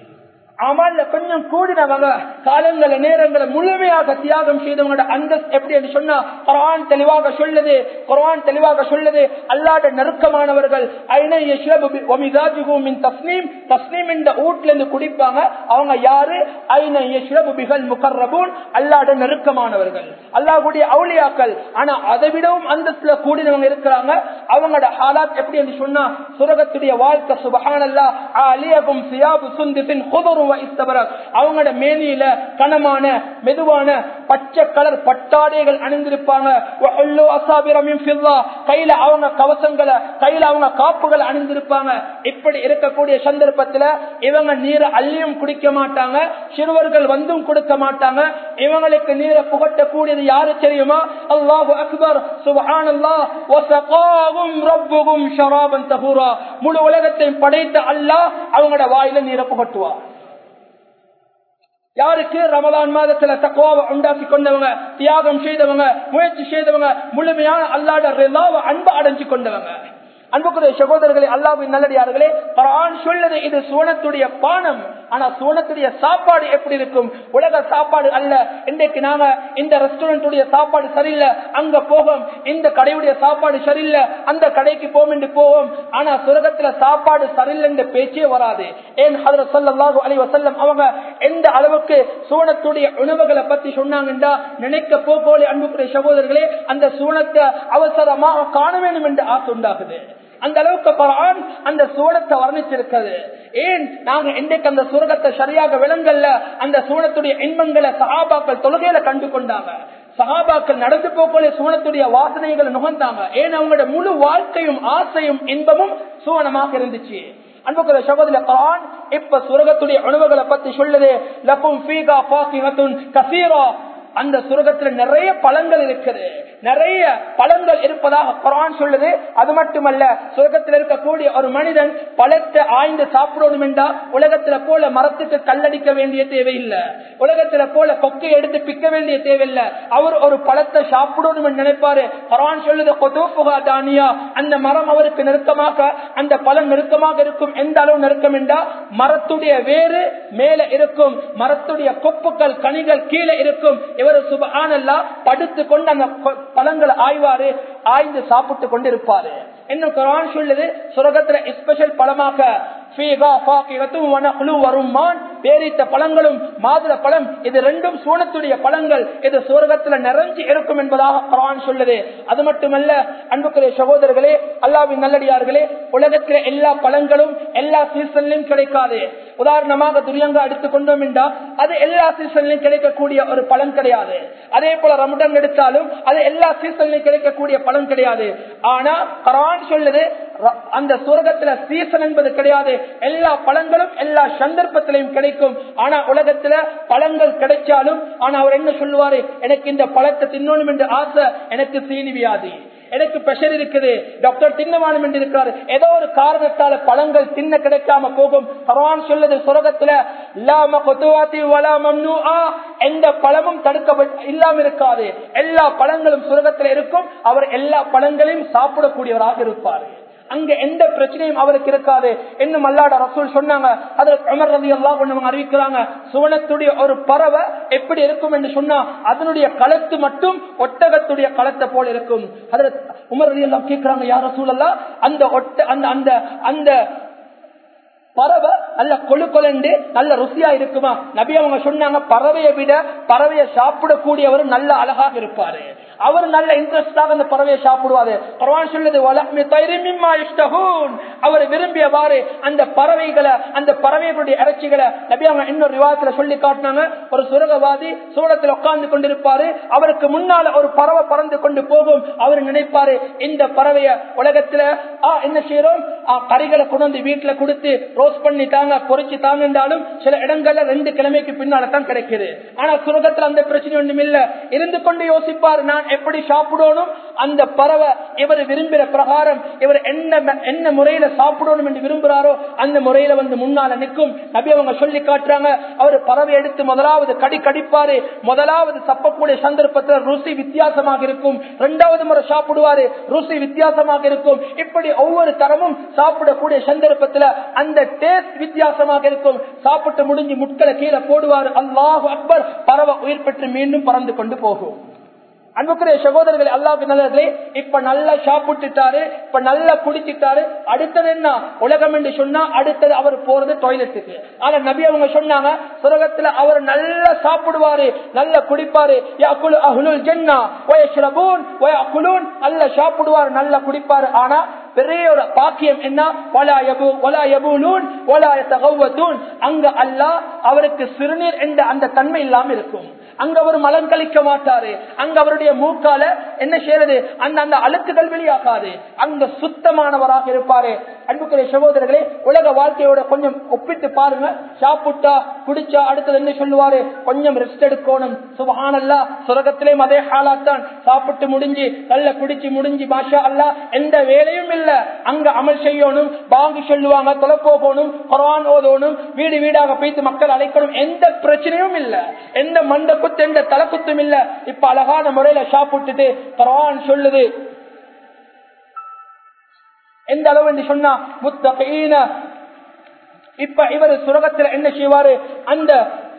அமல்ல கொஞ்சம் கூடினவங்க காலங்கள நேரங்களை முழுமையாக தியாகம் செய்தவங்களோட அந்த எப்படி என்று சொன்னா குரான் தெளிவாக சொல்லுது குரான் தெளிவாக சொல்லுது அல்லாட நெருக்கமானவர்கள் ஐனை யஷ்ரபு பி- வமிதாஜுஹு மின் தஸ்னீம் தஸ்னீம் என்ற ஊட்ல இருந்து குடிப்பாங்க அவங்க யாரு ஐனை யஷ்ரபு பிகல் முகர்ரபூன் அல்லாட நெருக்கமானவர்கள் அல்லாஹ்வுடைய அவுலியாக்கள் ஆனா அதை விடவும் அந்தஸ்துல கூடினவங்க இருக்கிறாங்க அவங்களோட ஹாலாத் எப்படி என்று சொன்னா சுரகத்துடைய வாழ்க்கை சுபஹானல்லா அலியகும் சியாபு சுந்திபின் குதரு இஸ்தபரக் அவங்களோட மேனியில கனமான மெதுவான பச்சை கலர் பட்டாடைகள் அணிந்திருப்பாங்க வஹுல்லு அசாபிர மின் ஃபில்லா. கையில அவங்க கவசங்களை கையில அவங்க காப்புகள் அணிந்திருப்பாங்க இப்படி இருக்கக்கூடிய சந்தர்ப்பத்துல இவங்க நீரை அள்ளியும் குடிக்க மாட்டாங்க சிறுவர்கள் வந்தும் கொடுக்க மாட்டாங்க இவங்களுக்கு நீரை புகட்டக்கூடியது யாரு தெரியுமா அல்லாஹு அக்பர் சுப்ஹானல்லாஹ் வஸகாவும் ரப்புகும் ஷராபன் தஹூரா முழு உலகத்தையும் படைத்த அல்லாஹ் அவங்களோட வாயில நீரை புகட்டுவார் யாருக்கு ரமதான் மாதத்துல தக்குவாவை உண்டாக்கி கொண்டவங்க தியாகம் செய்தவங்க முயற்சி செய்தவங்க முழுமையான அல்லாட ரிலாவை அன்பு அடைஞ்சு கொண்டவங்க அன்புக்குரிய சகோதரர்களே அல்லாவின் நல்லடியார்களே குர்ஆன் சொல்லுது இது சுவனத்துடைய பானம் ஆனா சுவனத்துடைய சாப்பாடு எப்படி இருக்கும் உலக சாப்பாடு அல்ல இன்றைக்கு நாங்க இந்த ரெஸ்டாரண்ட் சாப்பாடு சரியில்லை அங்க போகும் இந்த கடையுடைய சாப்பாடு சரியில்லை அந்த கடைக்கு போகும் என்று போவோம் ஆனா சுரகத்துல சாப்பாடு சரியில்லை என்ற பேச்சே வராது ஏன் அதுல சொல்லலாக அலி வசல்லம் அவங்க எந்த அளவுக்கு சுவனத்துடைய உணவுகளை பத்தி சொன்னாங்கன்றா நினைக்க போகோலே அன்புக்குரிய சகோதரர்களே அந்த சுவனத்தை அவசரமாக காண வேண்டும் என்று ஆசை உண்டாகுது அந்த அளவுக்கு குரான் அந்த சுவனத்தை வர்ணிச்சிருக்கிறது ஏன் நாங்க இன்றைக்கு அந்த சுரகத்தை சரியாக விளங்கல்ல அந்த சுவனத்துடைய இன்பங்களை சகாபாக்கள் தொழுகையில கண்டு கொண்டாங்க சகாபாக்கள் நடந்து போக்கோலே சுவனத்துடைய வாசனைகளை நுகர்ந்தாங்க ஏன் அவங்களோட முழு வாழ்க்கையும் ஆசையும் இன்பமும் சுவனமாக இருந்துச்சு அன்புக்குற சகோதர குரான் இப்ப சுரகத்துடைய உணவுகளை பத்தி சொல்லுது லக்கும் ஃபீகா பாக்கிஹத்துன் கசீரா அந்த சுரகத்துல நிறைய பழங்கள் இருக்குது நிறைய பழங்கள் இருப்பதாக குரான் சொல்லுது அது மட்டுமல்ல சுரகத்தில் இருக்கக்கூடிய ஒரு மனிதன் பழத்தை ஆய்ந்து சாப்பிடணும் என்றா உலகத்துல போல மரத்துக்கு கல்லடிக்க வேண்டிய தேவையில்லை உலகத்துல போல கொக்கை எடுத்து பிக்க வேண்டிய தேவையில்லை அவர் ஒரு பழத்தை சாப்பிடணும் என்று நினைப்பாரு குரான் சொல்லுது கொதோப்புகா தானியா அந்த மரம் அவருக்கு நெருக்கமாக அந்த பழம் நெருக்கமாக இருக்கும் எந்த அளவு நெருக்கம் என்றா மரத்துடைய வேறு மேல இருக்கும் மரத்துடைய கொப்புக்கள் கனிகள் கீழே இருக்கும் இவர் சுபானல்லா படுத்து கொண்டு அந்த பழங்களை ஆய்வாரு ஆய்ந்து சாப்பிட்டு கொண்டு இருப்பாரு இன்னும் குரான் சொல்லுது சுரகத்துல ஸ்பெஷல் பழமாக பேரித்த பழங்களும் மாதுள பழம் இது ரெண்டும் சூனத்துடைய பழங்கள் இது சுவர்க்கத்துல நிறைஞ்சு இருக்கும் என்பதாக குரான் சொல்லுது அது மட்டுமல்ல அன்புக்குரிய சகோதரர்களே அல்லாவின் நல்லடியார்களே உலகத்தில எல்லா பழங்களும் எல்லா சீசன்லயும் கிடைக்காது உதாரணமாக துரியங்க எடுத்துக் கொண்டோம் என்றா அது எல்லா சீசன்லயும் கிடைக்கக்கூடிய ஒரு பழம் கிடையாது அதே போல ரமுடன் எடுத்தாலும் அது எல்லா சீசன்லயும் கிடைக்கக்கூடிய பழம் கிடையாது ஆனா குரான் சொல்லுது அந்த சுரகத்துல சீசன் என்பது கிடையாது எல்லா பழங்களும் எல்லா சந்தர்ப்பத்திலையும் கிடைக்கும் ஆனா உலகத்துல பழங்கள் கிடைச்சாலும் ஆனா அவர் என்ன சொல்லுவாரு எனக்கு இந்த பழத்தை தின்னணும் என்று ஆசை எனக்கு சீனி வியாதி எனக்கு பிரஷர் இருக்குது டாக்டர் தின்னவானம் என்று இருக்கிறார் ஏதோ ஒரு காரணத்தால பழங்கள் தின்ன கிடைக்காம போகும் பகவான் சொல்லுது சுரகத்துல எந்த பழமும் தடுக்கப்பட்டு இல்லாம இருக்காது எல்லா பழங்களும் சுரகத்துல இருக்கும் அவர் எல்லா பழங்களையும் சாப்பிடக்கூடியவராக இருப்பாரு அங்க எந்த பிரச்சனையும் அவருக்கு இருக்காது இன்னும் அல்லாட ரசூல் சொன்னாங்க அதற்கு அமர் ரவி எல்லாம் கொண்டு அறிவிக்கிறாங்க சுவனத்துடைய ஒரு பறவை எப்படி இருக்கும் என்று சொன்னா அதனுடைய களத்து மட்டும் ஒட்டகத்துடைய களத்தை போல இருக்கும் அதில் உமர் ரவி எல்லாம் கேட்கிறாங்க யார் ரசூல் எல்லாம் அந்த ஒட்ட அந்த அந்த அந்த பறவை நல்ல கொழு கொலண்டு நல்ல ருசியா இருக்குமா நபி அவங்க சொன்னாங்க பறவையை விட பறவையை சாப்பிடக்கூடியவர் நல்ல அழகாக இருப்பாரு அவர் நல்ல இன்ட்ரெஸ்டாக அந்த பறவையை சாப்பிடுவாரு பரவான் சொல்லுது அவர் விரும்பியவாறு அந்த பறவைகளை அந்த பறவைகளுடைய இறைச்சிகளை நபி அவங்க இன்னொரு விவாதத்துல சொல்லி காட்டினாங்க ஒரு சுரகவாதி சூழத்தில் உட்கார்ந்து கொண்டிருப்பாரு அவருக்கு முன்னால ஒரு பறவை பறந்து கொண்டு போகும் அவர் நினைப்பாரு இந்த பறவைய உலகத்துல ஆ என்ன செய்யறோம் கறிகளை கொண்டு வந்து வீட்டுல கொடுத்து ரோஸ் பண்ணி தாங்க பொறிச்சு தாங்க என்றாலும் சில இடங்கள்ல ரெண்டு கிழமைக்கு பின்னால தான் கிடைக்குது ஆனா சுரகத்துல அந்த பிரச்சனை ஒன்றும் இல்ல இருந்து கொண்டு யோசிப்பார் நான் எப்படி சாப்பிடணும் அந்த பறவை இவர் விரும்புகிற பிரகாரம் இவர் என்ன என்ன முறையில சாப்பிடணும் என்று விரும்புறாரோ அந்த முறையில வந்து முன்னால நிற்கும் நபி அவங்க சொல்லி காட்டுறாங்க அவர் பறவை எடுத்து முதலாவது கடி கடிப்பாரு முதலாவது சப்பக்கூடிய சந்தர்ப்பத்தில் ருசி வித்தியாசமாக இருக்கும் இரண்டாவது முறை சாப்பிடுவாரு ருசி வித்தியாசமாக இருக்கும் இப்படி ஒவ்வொரு தரமும் சாப்பிடக்கூடிய சந்தர்ப்பத்தில் அந்த டேஸ்ட் வித்தியாசமாக இருக்கும் சாப்பிட்டு முடிஞ்சு முட்களை கீழே போடுவார் அல்லாஹ் அக்பர் பறவை உயிர் பெற்று மீண்டும் பறந்து கொண்டு போகும் அன்புக்குரிய சகோதரர்கள் அல்லாவுக்கு நல்லதுலே இப்ப நல்லா சாப்பிட்டுட்டாரு இப்ப நல்லா குடிச்சிட்டாரு அடுத்தது என்ன உலகம் என்று சொன்னா அடுத்தது அவர் போறது டாய்லெட்டுக்கு ஆனா நபி அவங்க சொன்னாங்க சுரகத்துல அவர் நல்லா சாப்பிடுவாரு நல்லா குடிப்பாரு ஜென்னா நல்லா சாப்பிடுவாரு நல்லா குடிப்பாரு ஆனா பெரிய ஒரு பாக்கியம் என்ன அங்க அல்லா அவருக்கு சிறுநீர் என்ற அந்த தன்மை இல்லாம இருக்கும் அங்க அவர் மலம் கழிக்க மாட்டாரு அங்க அவருடைய மூக்கால என்ன செய்யறது அந்த அந்த அழுக்குகள் வெளியாகாது அங்க சுத்தமானவராக இருப்பாரு அன்புக்குரிய சகோதரர்களே உலக வாழ்க்கையோட கொஞ்சம் ஒப்பிட்டு பாருங்க சாப்பிட்டா குடிச்சா அடுத்தது என்ன சொல்லுவாரு கொஞ்சம் ரெஸ்ட் எடுக்கணும் சுபஹானல்லா சுரகத்திலேயும் அதே ஹாலாத்தான் சாப்பிட்டு முடிஞ்சு நல்ல குடிச்சு முடிஞ்சு பாஷா அல்லா எந்த வேலையும் இல்ல அங்க அமல் செய்யணும் பாங்கு சொல்லுவாங்க தொலை போகணும் குரான் ஓதணும் வீடு வீடாக போய்த்து மக்கள் அழைக்கணும் எந்த பிரச்சனையும் இல்ல எந்த மண்ட குத்து எந்த தலைக்குத்தும் இல்ல இப்ப அழகான முறையில சாப்பிட்டுட்டு குரான் சொல்லுது எந்த அளவு என்று சொன்னா முத்தகீன இப்ப இவர் சுரகத்துல என்ன செய்வாரு அந்த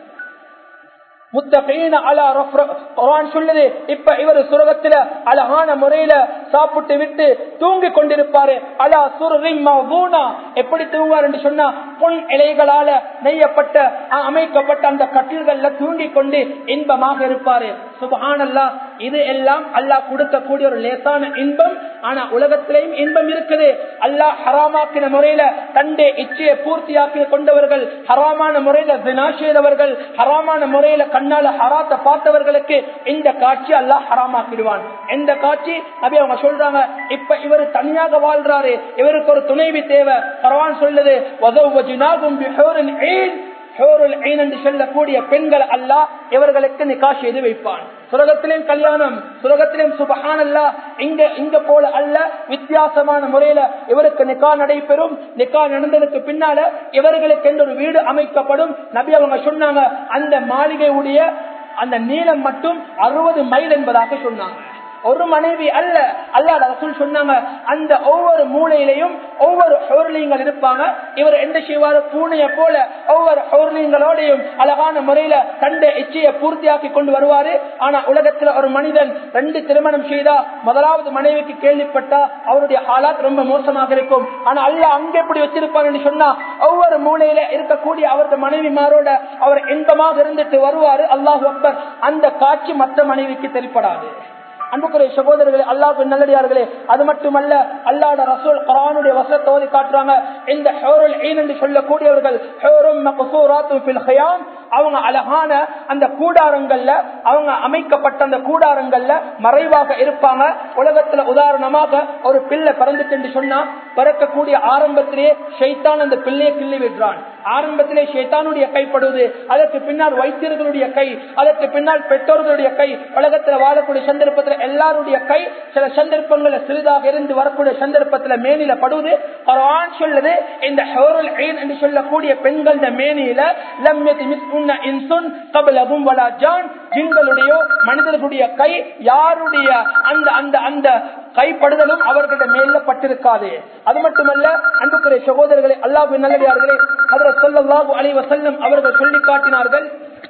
முத்தகீன அலா ரஃப்ர- குர்ஆன் சொல்லுது இப்ப இவர் சுரகத்துல அழகான முறையில சாப்பிட்டு விட்டு தூங்கி கொண்டிருப்பாரு அலா சுருரின் மவ்தூனா. எப்படி தூங்குவார் என்று சொன்னா பொன் இலைகளால நெய்யப்பட்ட அ- அமைக்கப்பட்ட அந்த கட்டில்கள்ல தூங்கி கொண்டு இன்பமாக இருப்பாரு சுபஹானல்லா இது எல்லாம் அல்லாஹ் கொடுக்கக்கூடிய ஒரு லேசான இன்பம் ஆனா உலகத்திலேயும் இன்பம் இருக்குது அல்லாஹ் ஹராமாக்கின முறையில தண்டே இச்சையை பூர்த்தியாக்கி கொண்டவர்கள் ஹராமான முறையில தினா செய்தவர்கள் ஹராமான முறையில கண்ணால ஹராத்த பார்த்தவர்களுக்கு இந்த காட்சி அல்லாஹ் ஹராமாக்கிடுவான் எந்த காட்சி அப்படி அவங்க சொல்றாங்க இப்ப இவர் தனியாக வாழ்றாரு இவருக்கு ஒரு துணைவி தேவை பரவான் சொல்லுது வதௌவஜினாகும் பிஹூரின் ஈன் ஹூருல் ஈன் என்று சொல்லக்கூடிய பெண்கள் அல்லாஹ் இவர்களுக்கு நிக்கா செய்து வைப்பான் சுரகத்திலும் கல்யாணம் சுரகத்திலும் சுபஹானல்லா இங்க இங்க போல அல்ல வித்தியாசமான முறையில இவருக்கு நிக்கா நடைபெறும் நிக்கா நடந்ததுக்கு பின்னால இவர்களுக்கு என்று ஒரு வீடு அமைக்கப்படும் நபி அவங்க சொன்னாங்க அந்த மாளிகையுடைய அந்த நீளம் மட்டும் அறுபது மைல் என்பதாக சொன்னாங்க ஒரு மனைவி அல்ல அல்லாத ரசூல் சொன்னாங்க அந்த ஒவ்வொரு மூலையிலையும் ஒவ்வொரு ஹோர்லிங்கள் இருப்பாங்க இவர் என்ன செய்வாரு பூனைய போல ஒவ்வொரு ஹோர்லிங்களோடையும் அழகான முறையில தண்டை இச்சையை பூர்த்தியாக்கி கொண்டு வருவாரு ஆனா உலகத்துல ஒரு மனிதன் ரெண்டு திருமணம் செய்தா முதலாவது மனைவிக்கு கேள்விப்பட்டா அவருடைய ஆளாத் ரொம்ப மோசமாக இருக்கும் ஆனா அல்ல அங்க எப்படி வச்சிருப்பாருன்னு சொன்னா ஒவ்வொரு மூலையில இருக்கக்கூடிய அவரது மனைவிமாரோட அவர் இன்பமாக இருந்துட்டு வருவாரு அல்லாஹ் அக்பர் அந்த காட்சி மற்ற மனைவிக்கு தெளிப்படாது அன்புக்குரிய சகோதரர்களே அல்லாஹ் நல்லடியார்களே அது மட்டுமல்ல அல்லாட ரசூல் குரானுடைய வசனத்தை ஓதி காட்டுறாங்க இந்த ஹோருல் ஈன் என்று சொல்லக்கூடியவர்கள் ஹோரும் மக்சூராத்தும் ஃபில் ஹியாம் அவங்க அழகான அந்த கூடாரங்கள்ல அவங்க அமைக்கப்பட்ட அந்த கூடாரங்கள்ல மறைவாக இருப்பாங்க உலகத்துல உதாரணமாக ஒரு பிள்ளை பிறந்துட்டு என்று சொன்னா பிறக்கக்கூடிய ஆரம்பத்திலேயே ஷைத்தான் அந்த பிள்ளையை கிள்ளி விடுறான் ஆரம்பத்திலே ஷைத்தானுடைய கைப்படுவது அதற்கு பின்னால் வைத்தியர்களுடைய கை அதற்கு பின்னால் பெற்றோர்களுடைய கை உலகத்துல வாழக்கூடிய சந்தர்ப்பத்துல எல்லாருடைய கை சில சந்தர்ப்பங்கள்ல சிறிதாக இருந்து வரக்கூடிய சந்தர்ப்பத்துல மேனில படுவது குர்ஆன் சொல்லுது இந்த ஹோரல் ஐன் என்று சொல்லக்கூடிய பெண்கள் மேனியில லம்யதி மிஸ்உன்ன இன்சுன் கபலஹும் வலா ஜான் ஜின்களுடைய மனிதர்களுடைய கை யாருடைய அந்த அந்த அந்த கைப்படுதலும் அவர்களுடைய மேல பட்டிருக்காது அது மட்டுமல்ல அன்புக்குரிய சகோதரர்களே அல்லாஹ் நல்லடியார்களே அதில் சொல்லல்லாஹு அலைஹி வஸல்லம் அவர்கள் சொல்லி காட்டினார்கள்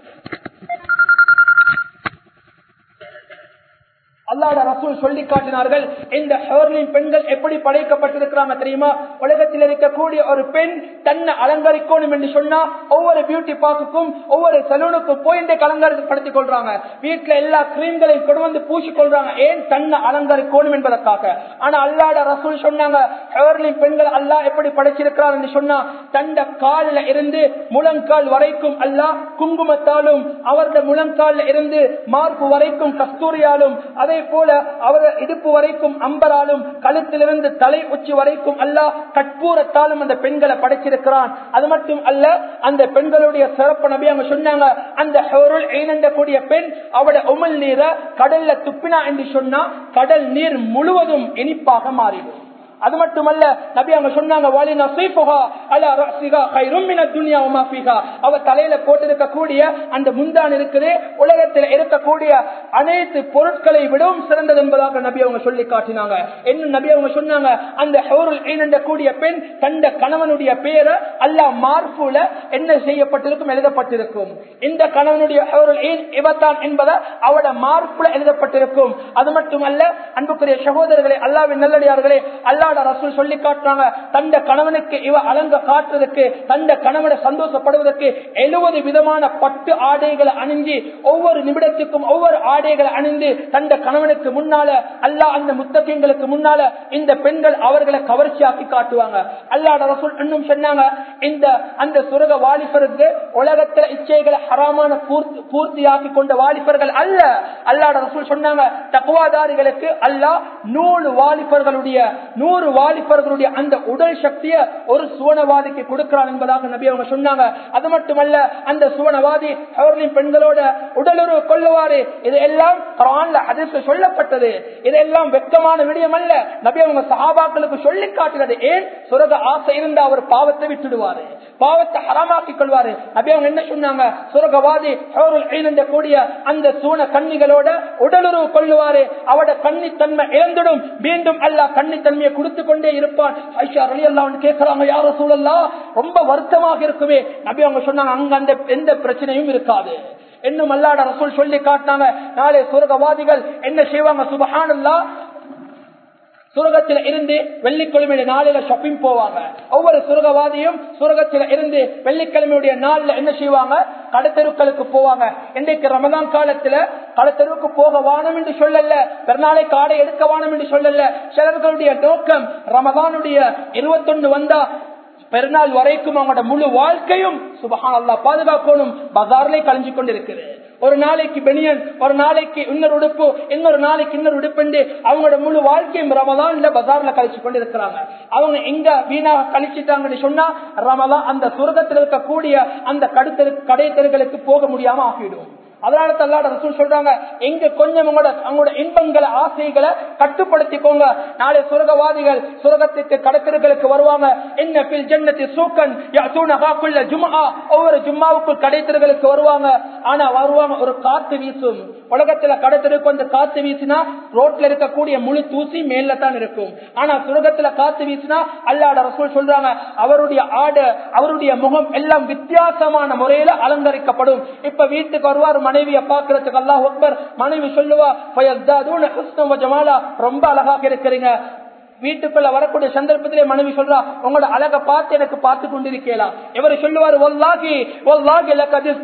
அல்லாத ரசூல் சொல்லி காட்டினார்கள் இந்த ஹோர்லின் பெண்கள் எப்படி படைக்கப்பட்டிருக்கிறாங்க தெரியுமா உலகத்தில் இருக்கக்கூடிய ஒரு பெண் தன்னை அலங்கரிக்கணும் என்று சொன்னா ஒவ்வொரு பியூட்டி பார்க்குக்கும் ஒவ்வொரு சலூனுக்கும் போய் இந்த அலங்கரிப்படுத்திக் கொள்றாங்க வீட்டுல எல்லா கிரீம்களையும் கொண்டு வந்து பூசிக் கொள்றாங்க ஏன் தன்னை அலங்கரிக்கணும் என்பதற்காக ஆனா அல்லாட ரசூல் சொன்னாங்க ஹோர்லின் பெண்கள் அல்லாஹ் எப்படி படைச்சிருக்கிறார் என்று சொன்னா தண்ட காலில் இருந்து முழங்கால் வரைக்கும் அல்லாஹ் குங்குமத்தாலும் அவருடைய முழங்காலில் இருந்து மார்பு வரைக்கும் கஸ்தூரியாலும் அதே போல அவர் இடுப்பு வரைக்கும் அம்பராலும் கழுத்திலிருந்து தலை உச்சி வரைக்கும் அல்லாஹ் கற்பூரத்தாலும் அந்த பெண்களை படைச்சிருக்கிறான் அது மட்டும் அல்ல அந்த பெண்களுடைய சிறப்பு நபி அவங்க சொன்னாங்க அந்த ஹோருள் கூடிய பெண் அவட உமல் நீரை கடல்ல துப்பினா என்று சொன்னா கடல் நீர் முழுவதும் இனிப்பாக மாறிடும் அது மட்டுமல்ல நபி அவங்க சொன்னாங்க வாலி நசீஃபுஹா அலா ரஸிஹா கைரும் மின துன்யா வமா ஃபீஹா அவ தலையில போட்டிருக்க கூடிய அந்த முந்தான் இருக்குது உலகத்தில் இருக்கக்கூடிய அனைத்து பொருட்களை விடவும் சிறந்தது என்பதாக நபி அவங்க சொல்லி காட்டினாங்க இன்னும் நபி அவங்க சொன்னாங்க அந்த ஹோருல் என்ற கூடிய பெண் கண்ட கணவனுடைய பெயரை அல்லாஹ் மார்புல என்ன செய்யப்பட்டிருக்கும் எழுதப்பட்டிருக்கும் இந்த கணவனுடைய ஹோருல் இவத்தான் என்பதை அவட மார்புல எழுதப்பட்டிருக்கும் அது மட்டுமல்ல அன்புக்குரிய சகோதரர்களே அல்லாவின் நல்லடியார்களே அல்லாட ரசூல் சொல்லி காட்டுறாங்க தந்த கணவனுக்கு இவ அலங்க காட்டுறதுக்கு தந்த கணவனை சந்தோஷப்படுவதற்கு எழுபது விதமான பட்டு ஆடைகளை அணிஞ்சு ஒவ்வொரு நிமிடத்துக்கும் ஒவ்வொரு ஆடைகளை அணிந்து தந்த கணவனுக்கு முன்னால அல்லா அந்த முத்தகங்களுக்கு முன்னால இந்த பெண்கள் அவர்களை கவர்ச்சியாக்கி காட்டுவாங்க அல்லாட ரசூல் இன்னும் சொன்னாங்க இந்த அந்த சுரக வாலிபருக்கு உலகத்துல இச்சைகளை ஹராமான பூர்த்தி பூர்த்தியாக்கி கொண்ட வாலிபர்கள் அல்ல அல்லாட ரசூல் சொன்னாங்க தக்குவாதாரிகளுக்கு அல்லாஹ் நூறு வாலிபர்களுடைய நூறு வாலிபர்களுடைய அந்த உடல் சக்தியை ஒரு சுவனவாதிக்கு கொடுக்கிறான் என்பதாக நபி அவங்க சொன்னாங்க அது மட்டுமல்ல அந்த சுவனவாதி அவர்களின் பெண்களோட உடலுறவு கொள்ளுவாரு இது எல்லாம் குரான்ல ஹதீஸ்ல சொல்லப்பட்டது இதெல்லாம் வெட்கமான விடயம் அல்ல நபி அவங்க சஹாபாக்களுக்கு சொல்லி காட்டுகிறது ஏன் சுரக ஆசை இருந்த அவர் பாவத்தை விட்டுடுவாரு பாவத்தை ஹராமாக்கிக் கொள்வாரு நபி அவங்க என்ன சொன்னாங்க சுரகவாதி ஹோருல் ஈன் என்ற கூடிய அந்த சூன கண்ணிகளோட உடலுறவு கொள்ளுவாரு அவட கன்னித்தன்மை இழந்துடும் மீண்டும் அல்லாஹ் கன்னித்தன்மையை கொடுத்து கொண்டே இருப்பான் ஐஷா அலி அல்லான்னு கேட்கிறாங்க யார சூழல்லா ரொம்ப வருத்தமாக இருக்குமே நபி அவங்க சொன்னாங்க அங்க அந்த எந்த பிரச்சனையும் இருக்காது இன்னும் அல்லாட ரசூல் சொல்லி காட்டினாங்க நாளை சுரகவாதிகள் என்ன செய்வாங்க சுபஹானல்லா சுரகத்தில இருந்து வெள்ளிக்கிழமையுடைய நாளில ஷாப்பிங் போவாங்க ஒவ்வொரு சுரகவாதியும் சுரகத்தில இருந்து வெள்ளிக்கிழமையுடைய நாள்ல என்ன செய்வாங்க கடத்தெருக்களுக்கு போவாங்க இன்றைக்கு ரமதான் காலத்துல கடத்தெருவுக்கு போக வானம் என்று சொல்லல பெருநாளை காடை எடுக்க வானம் என்று சொல்லல சிலர்களுடைய நோக்கம் ரமதானுடைய இருபத்தொன்னு வந்தா பெருநாள் வரைக்கும் அவங்களோட முழு வாழ்க்கையும் சுபஹான் அல்லா பாதுகாக்கணும் பஜார்ல கழிஞ்சு கொண்டிருக்குது ஒரு நாளைக்கு பெனியன் ஒரு நாளைக்கு இன்னொரு உடுப்பு இன்னொரு நாளைக்கு இன்னொரு உடுப்பு அவங்களோட முழு வாழ்க்கையும் ரமதான் பஜார்ல கழிச்சு கொண்டு இருக்கிறாங்க அவங்க எங்க வீணாக கழிச்சிட்டாங்கன்னு சொன்னா ரமதான் அந்த சுரகத்தில் இருக்கக்கூடிய அந்த கடுத்தரு கடை தெருகளுக்கு போக முடியாம ஆகிடும் அதனால தல்லாட ரசூல் சொல்றாங்க எங்க கொஞ்சம் உங்களோட அவங்களோட இன்பங்களை ஆசைகளை கட்டுப்படுத்திக்கோங்க நாளை சுரகவாதிகள் சுரகத்துக்கு கடத்தர்களுக்கு வருவாங்க என்ன பில் ஜன்னத்தி சூக்கன் யாத்தூனகாக்குள்ள ஜும்ஆ ஒவ்வொரு ஜும்மாவுக்குள் கடைத்தர்களுக்கு வருவாங்க ஆனா வருவாங்க ஒரு காத்து வீசும் உலகத்துல கடத்தருக்கு வந்து காத்து வீசினா ரோட்ல இருக்கக்கூடிய முழு தூசி மேல தான் இருக்கும் ஆனா சுரகத்துல காத்து வீசினா அல்லாட ரசூல் சொல்றாங்க அவருடைய ஆடு அவருடைய முகம் எல்லாம் வித்தியாசமான முறையில அலங்கரிக்கப்படும் இப்ப வீட்டுக்கு வருவார் மனைவிய பாக்குறதுக்கு அல்லாஹ் அக்பர் மனைவி சொல்லுவா ஜமாலா ரொம்ப அழகாக இருக்கிறீங்க வீட்டுக்குள்ள வரக்கூடிய சந்தர்ப்பத்திலே மனைவி சொல்றா உங்களோட அழக பார்த்து எனக்கு பார்த்து கொண்டிருக்கலாம் இவர் சொல்லுவார் ஒல்லாகி ஒல்லாகி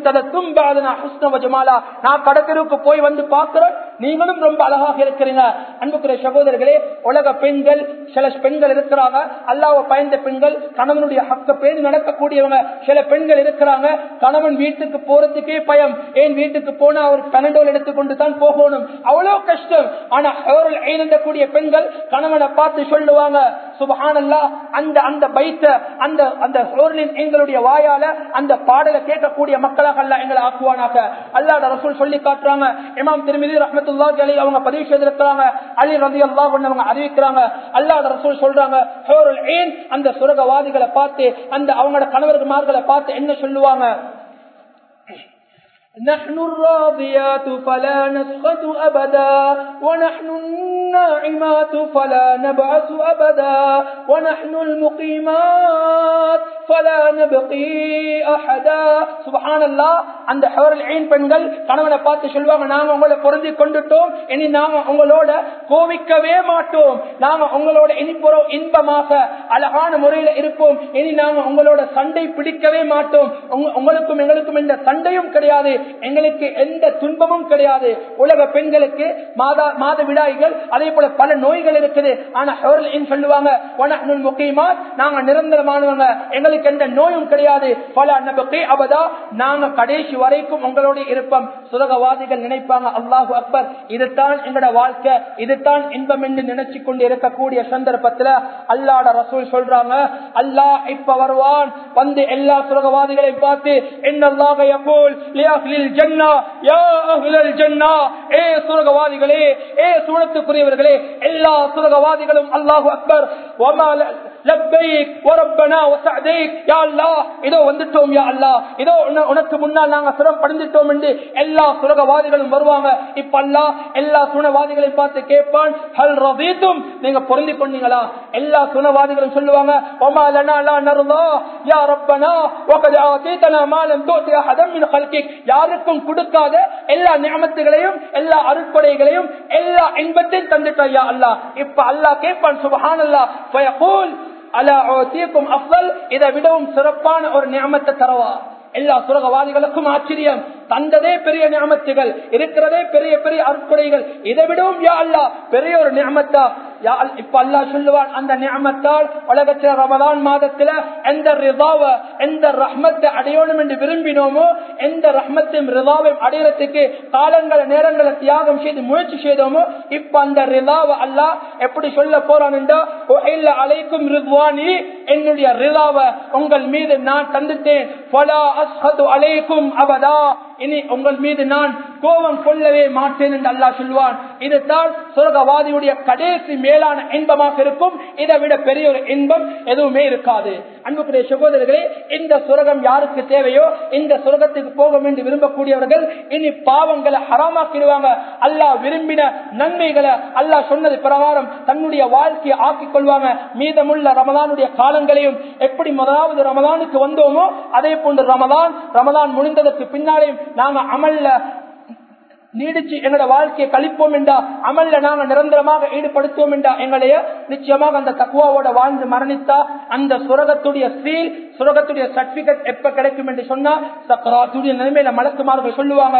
ஜமாலா நான் கடத்தருக்கு போய் வந்து பார்க்கிறேன் நீங்களும் ரொம்ப அழகாக இருக்கிறீங்க அன்புக்குரிய சகோதரர்களே உலக பெண்கள் சில பெண்கள் இருக்கிறாங்க அல்லாவ பயந்த பெண்கள் கணவனுடைய ஹக்க பேணி நடக்கக்கூடியவங்க சில பெண்கள் இருக்கிறாங்க கணவன் வீட்டுக்கு போறதுக்கே பயம் ஏன் வீட்டுக்கு போனா அவர் பன்னெண்டோல் எடுத்துக்கொண்டு தான் போகணும் அவ்வளவு கஷ்டம் ஆனா எழுந்தக்கூடிய பெண்கள் கணவனை பார்த்து சொல்லுவாங்க சுபஹானல்லா அந்த அந்த பைத்த அந்த அந்த எங்களுடைய வாயால அந்த பாடலை கேட்கக்கூடிய மக்களாக அல்ல எங்களை ஆக்குவானாக அல்லாட ரசூல் சொல்லி காட்டுறாங்க இமாம் திருமதி ரஹமத்துல்லா அலி அவங்க பதிவு செய்திருக்கிறாங்க அலி ரதி அல்லா அவங்க அறிவிக்கிறாங்க அல்லாட ரசூல் சொல்றாங்க ஏன் அந்த சுரகவாதிகளை பார்த்து அந்த அவங்களோட கணவர்மார்களை பார்த்து என்ன சொல்லுவாங்க نحن الراضيات فلا نسخط أبدا ونحن الناعمات فلا نبعث أبدا ونحن المقيمات فلا نبقي أحدا سبحان الله அந்த ஹவரல் ஐன் பெண்கள் கணவனை பார்த்து சொல்லுவாங்க நாங்க உங்களை பொருந்தி கொண்டுட்டோம் இனி நாங்க உங்களோட கோவிக்கவே மாட்டோம் நாங்க உங்களோட இனிப்புறம் இன்பமாக அழகான முறையில இருப்போம் இனி நாங்க உங்களோட சண்டை பிடிக்கவே மாட்டோம் உங்களுக்கும் எங்களுக்கும் எந்த சண்டையும் கிடையாது எங்களுக்கு எந்த துன்பமும் கிடையாது உலக பெண்களுக்கு மாதா மாத விடாய்கள் அதே போல பல நோய்கள் இருக்குது ஆனா சொல்லுவாங்க முக்கியமா நாங்க நிரந்தரமானவங்க எங்களுக்கு எந்த நோயும் கிடையாது பல நபக்கை அவதா நாங்க கடைசி வரைக்கும் உங்களோட இருப்போம் சுரகவாதிகள் நினைப்பாங்க அல்லாஹு அக்பர் இதுதான் எங்களோட வாழ்க்கை இதுதான் இன்பம் என்று நினைச்சு கொண்டு இருக்கக்கூடிய சந்தர்ப்பத்துல அல்லாட ரசூல் சொல்றாங்க அல்லாஹ் இப்ப வருவான் வந்து எல்லா சுரகவாதிகளையும் பார்த்து என்னல்லாக யகூல் லியஹ்லில் ஜன்னா யா அஹ்லல் ஜன்னா ஏ சுரகவாதிகளே ஏ சூழத்துக்குரியவர்களே எல்லா சுரகவாதிகளும் அல்லாஹு அக்பர் வமா லப்பைக் வரப்பனா வசஅதைக் யா அல்லாஹ் இதோ வந்துட்டோம் யா அல்லாஹ் இதோ உனக்கு முன்னால் நாங்க சிரம் படைந்துட்டோம் என்று எல்லா சுரகவாதிகளும் வருவாங்க இப்ப அல்லாஹ் எல்லா சுனவாதிகளையும் பார்த்து கேட்பான் ஹல் ரதீத்தும் நீங்க பொருந்தி கொண்டீங்களா எல்லா சுனவாதிகளும் சொல்லுவாங்க ஒமா லனா லா நர்லா யா ரப்பனா வகத் ஆதீதனா மா லம் துதி அஹதம் மின் ஹல்கிக் யாருக்கும் கொடுக்காத எல்லா நியமத்துகளையும் எல்லா அருட்கொடைகளையும் எல்லா இன்பத்தையும் தந்துட்டோம் யா அல்லாஹ் இப்ப அல்லாஹ் கேட்பான் சுபஹானல்லாஹ் ஃபயகூல் அலா ஓத்தியக்கும் அஃபல் இதை விடவும் சிறப்பான ஒரு நியமத்தை தரவா எல்லா சுரகவாதிகளுக்கும் ஆச்சரியம் தந்ததே பெரிய நியமத்துகள் இருக்கிறதே பெரிய பெரிய அற்புடைகள் இதை விடவும் யா அல்லா பெரிய ஒரு நியமத்தா இப்ப அல்லா சொல்லுவான் அந்த நியமத்தால் உலகத்தில் ரமதான் மாதத்துல எந்த ரிதாவ எந்த ரஹ்மத்தை அடையணும் என்று விரும்பினோமோ எந்த ரஹ்மத்தையும் ரிதாவையும் அடையறதுக்கு காலங்களை நேரங்களை தியாகம் செய்து முயற்சி செய்தோமோ இப்ப அந்த ரிதாவை அல்லா எப்படி சொல்ல போறான் அலைக்கும் ரித்வானி என்னுடைய ரிதாவை உங்கள் மீது நான் தந்துட்டேன் அலைக்கும் அபதா இனி உங்கள் மீது நான் கோபம் கொள்ளவே மாட்டேன் என்று அல்லாஹ் சொல்வான் இதுதான் சொர்க்கவாதியுடைய கடைசி மேலான இன்பமாக இருக்கும் இதை விட பெரிய ஒரு இன்பம் எதுவுமே இருக்காது அன்புக்குரிய சகோதரர்களே இந்த சுரகம் யாருக்கு தேவையோ இந்த சுரகத்துக்கு போகும் என்று விரும்பக்கூடியவர்கள் இனி பாவங்களை ஹராமாக்கிடுவாங்க அல்லாஹ் விரும்பின நன்மைகளை அல்லாஹ் சொன்னது பிரகாரம் தன்னுடைய வாழ்க்கையை ஆக்கிக் கொள்வாங்க மீதமுள்ள ரமதானுடைய காலங்களையும் எப்படி முதலாவது ரமதானுக்கு வந்தோமோ அதே போன்று ரமதான் ரமதான் முடிந்ததற்கு பின்னாலேயும் நாங்க அமல்ல நீடிச்சு எங்களோட வாழ்க்கையை கழிப்போம் என்றா அமல்ல நாங்க நிரந்தரமாக ஈடுபடுத்துவோம் என்றா எங்களைய நிச்சயமாக அந்த தக்குவாவோட வாழ்ந்து மரணித்தா அந்த சுரகத்துடைய சீல் சுரகத்துடைய சர்டிபிகேட் எப்ப கிடைக்கும் என்று சொன்னா சக்கராத்துடைய நிலைமையில மலக்குமார்கள் சொல்லுவாங்க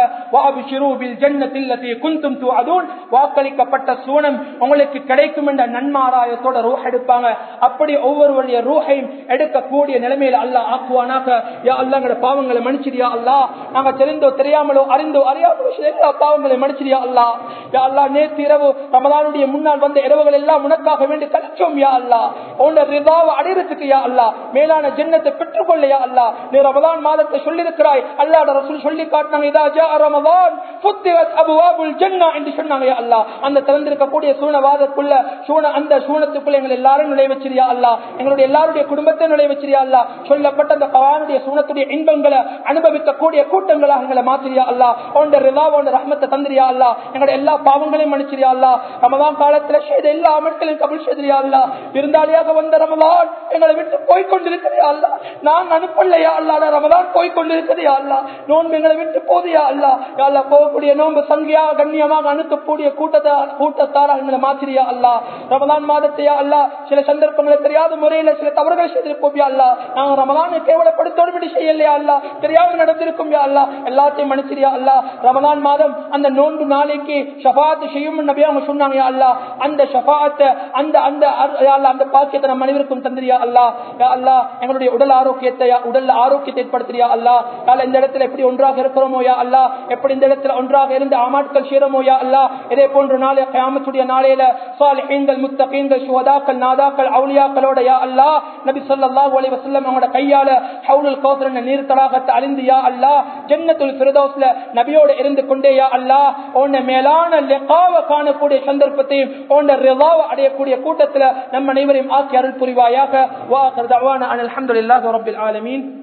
குந்தும் அதுவும் வாக்களிக்கப்பட்ட சூனம் உங்களுக்கு கிடைக்கும் என்ற நன்மாராயத்தோட ரூஹ் எடுப்பாங்க அப்படி ஒவ்வொருவருடைய ரூஹையும் எடுக்கக்கூடிய நிலைமையில அல்ல ஆக்குவானாக யா அல்ல எங்களோட பாவங்களை மன்னிச்சிரியா அல்லா நாங்க தெரிந்தோ தெரியாமலோ அறிந்தோ அறியாமலோ எல்லா பாவங்களை மன்னிச்சிரியா அல்லா யா அல்லா நேற்று இரவு ரமதானுடைய முன்னால் வந்த இரவுகள் எல்லாம் உனக்காக வேண்டி கழிச்சோம் யா அல்லா உன்ன ரிதாவை அடையறதுக்கு யா அல்லா மேலான ஜென்னத்தை பெற்றுக்கொள்ள யா அல்லா நீ ரமதான் மாதத்தை சொல்லியிருக்கிறாய் அல்லாட ரசூல் சொல்லி காட்டினாங்க இதா ஜா ரமதான் ஃபுத்திரத் அபுவாபுல் ஜன்னா என்று சொன்னாங்க யா அல்லா அந்த திறந்திருக்கக்கூடிய சூனவாதத்துக்குள்ள சூன அந்த சூனத்துக்குள்ள எங்களை எல்லாரும் நுழைய வச்சிரியா அல்லா எங்களுடைய எல்லாருடைய குடும்பத்தை நுழைய வச்சிரியா அல்லா சொல்லப்பட்ட அந்த கவானுடைய சூனத்துடைய இன்பங்களை அனுபவிக்கக்கூடிய கூட்டங்களாக எங்களை மாத்திரியா அல்லா உண்ட ரிதா உண்ட ரஹ்மத்தை தந்திரியா அல்லா எங்களுடைய எல்லா பாவங்களையும் மன்னிச்சிரியா அல்லா ரமதான் காலத்துல செய்த எல்லா அமல்களையும் கபில் செய்திரியா அல்லா விருந்தாளியாக வந்த ரமதான் எங்களை விட்டு போய்கொண்டிருக்கிறியா அல்லா நான் அனுப்பலையா அல்லாட ரமதான் போய்கொண்டிருக்கிறியா அல்லா நோன்பு எங்களை விட்டு போதியா அல்லா அல்லா போகக்கூடிய நோன்பு சங்கியா கண்ணியமாக அனுப்பக்கூடிய கூட்டத்தா கூட்டத்தாரா எங்களை மாத்திரியா அல்லா ரமதான் மாதத்தையா அல்லா சில சந்தர்ப்பங்களை தெரியாத முறையில சில தவறுகள் செய்திருப்போம் யா அல்லா நாங்க ரமதானை கேவலப்படுத்தோடு செய்யலையா அல்லா தெரியாம நடந்திருக்கும் யா அல்லா எல்லாத்தையும் மன்னிச்சிரியா அல்லா ரமதான் மாதம் அந்த நோன்பு நாளைக்கு ஷபாத்து செய்யும் நபி அவங்க சொன்னாங்க யா அல்லா அந்த ஷபாத்தை அந்த அந்த யா அல்லா, அந்த பாக்கியத்தை நம்ம அனைவருக்கும் தந்திரியா அல்லா யா அல்லா எங்களுடைய உடல் ஆரோக்கியத்தை யா- உடல் ஆரோக்கியத்தை ஏற்படுத்துறியா அல்லா யா அல்லா, இந்த இடத்துல எப்படி ஒன்றாக இருக்கிறோமோ யா அல்லா எப்படி இந்த இடத்துல ஒன்றாக இருந்து ஆமாட்கள் சேரமோ யா அல்லா இதே போன்று நாளை கயாமத்துடைய நாளையில சாலிஹீன்கள் முத்தகீன்கள் சுவதாக்கள் நாதாக்கள் அவுலியாக்களோட யா அல்லா நபி ஸல்லல்லாஹு அலைஹி வஸல்லம் அவங்களோட கையால ஹவுலுல் கௌசர் என்ற நீர் தடாகத்தை அழிந்து யா அல்லா ஜன்னத்துல் ஃபிர்தௌஸ்ல நபியோட இருந்து கொண்டே யா அல்லா உன்னை மேலான லிகாவ காணக்கூடிய சந்தர்ப்பத்தையும் உன்னை ரிதாவை அடையக்கூடிய கூட்டத்துல நம்ம அனைவரையும் ஆக்கி அருள் புரிவாயாக வா தஅவானா அனில் ஹம்துலில்லாஹி ரப்பில் ஆலமீன்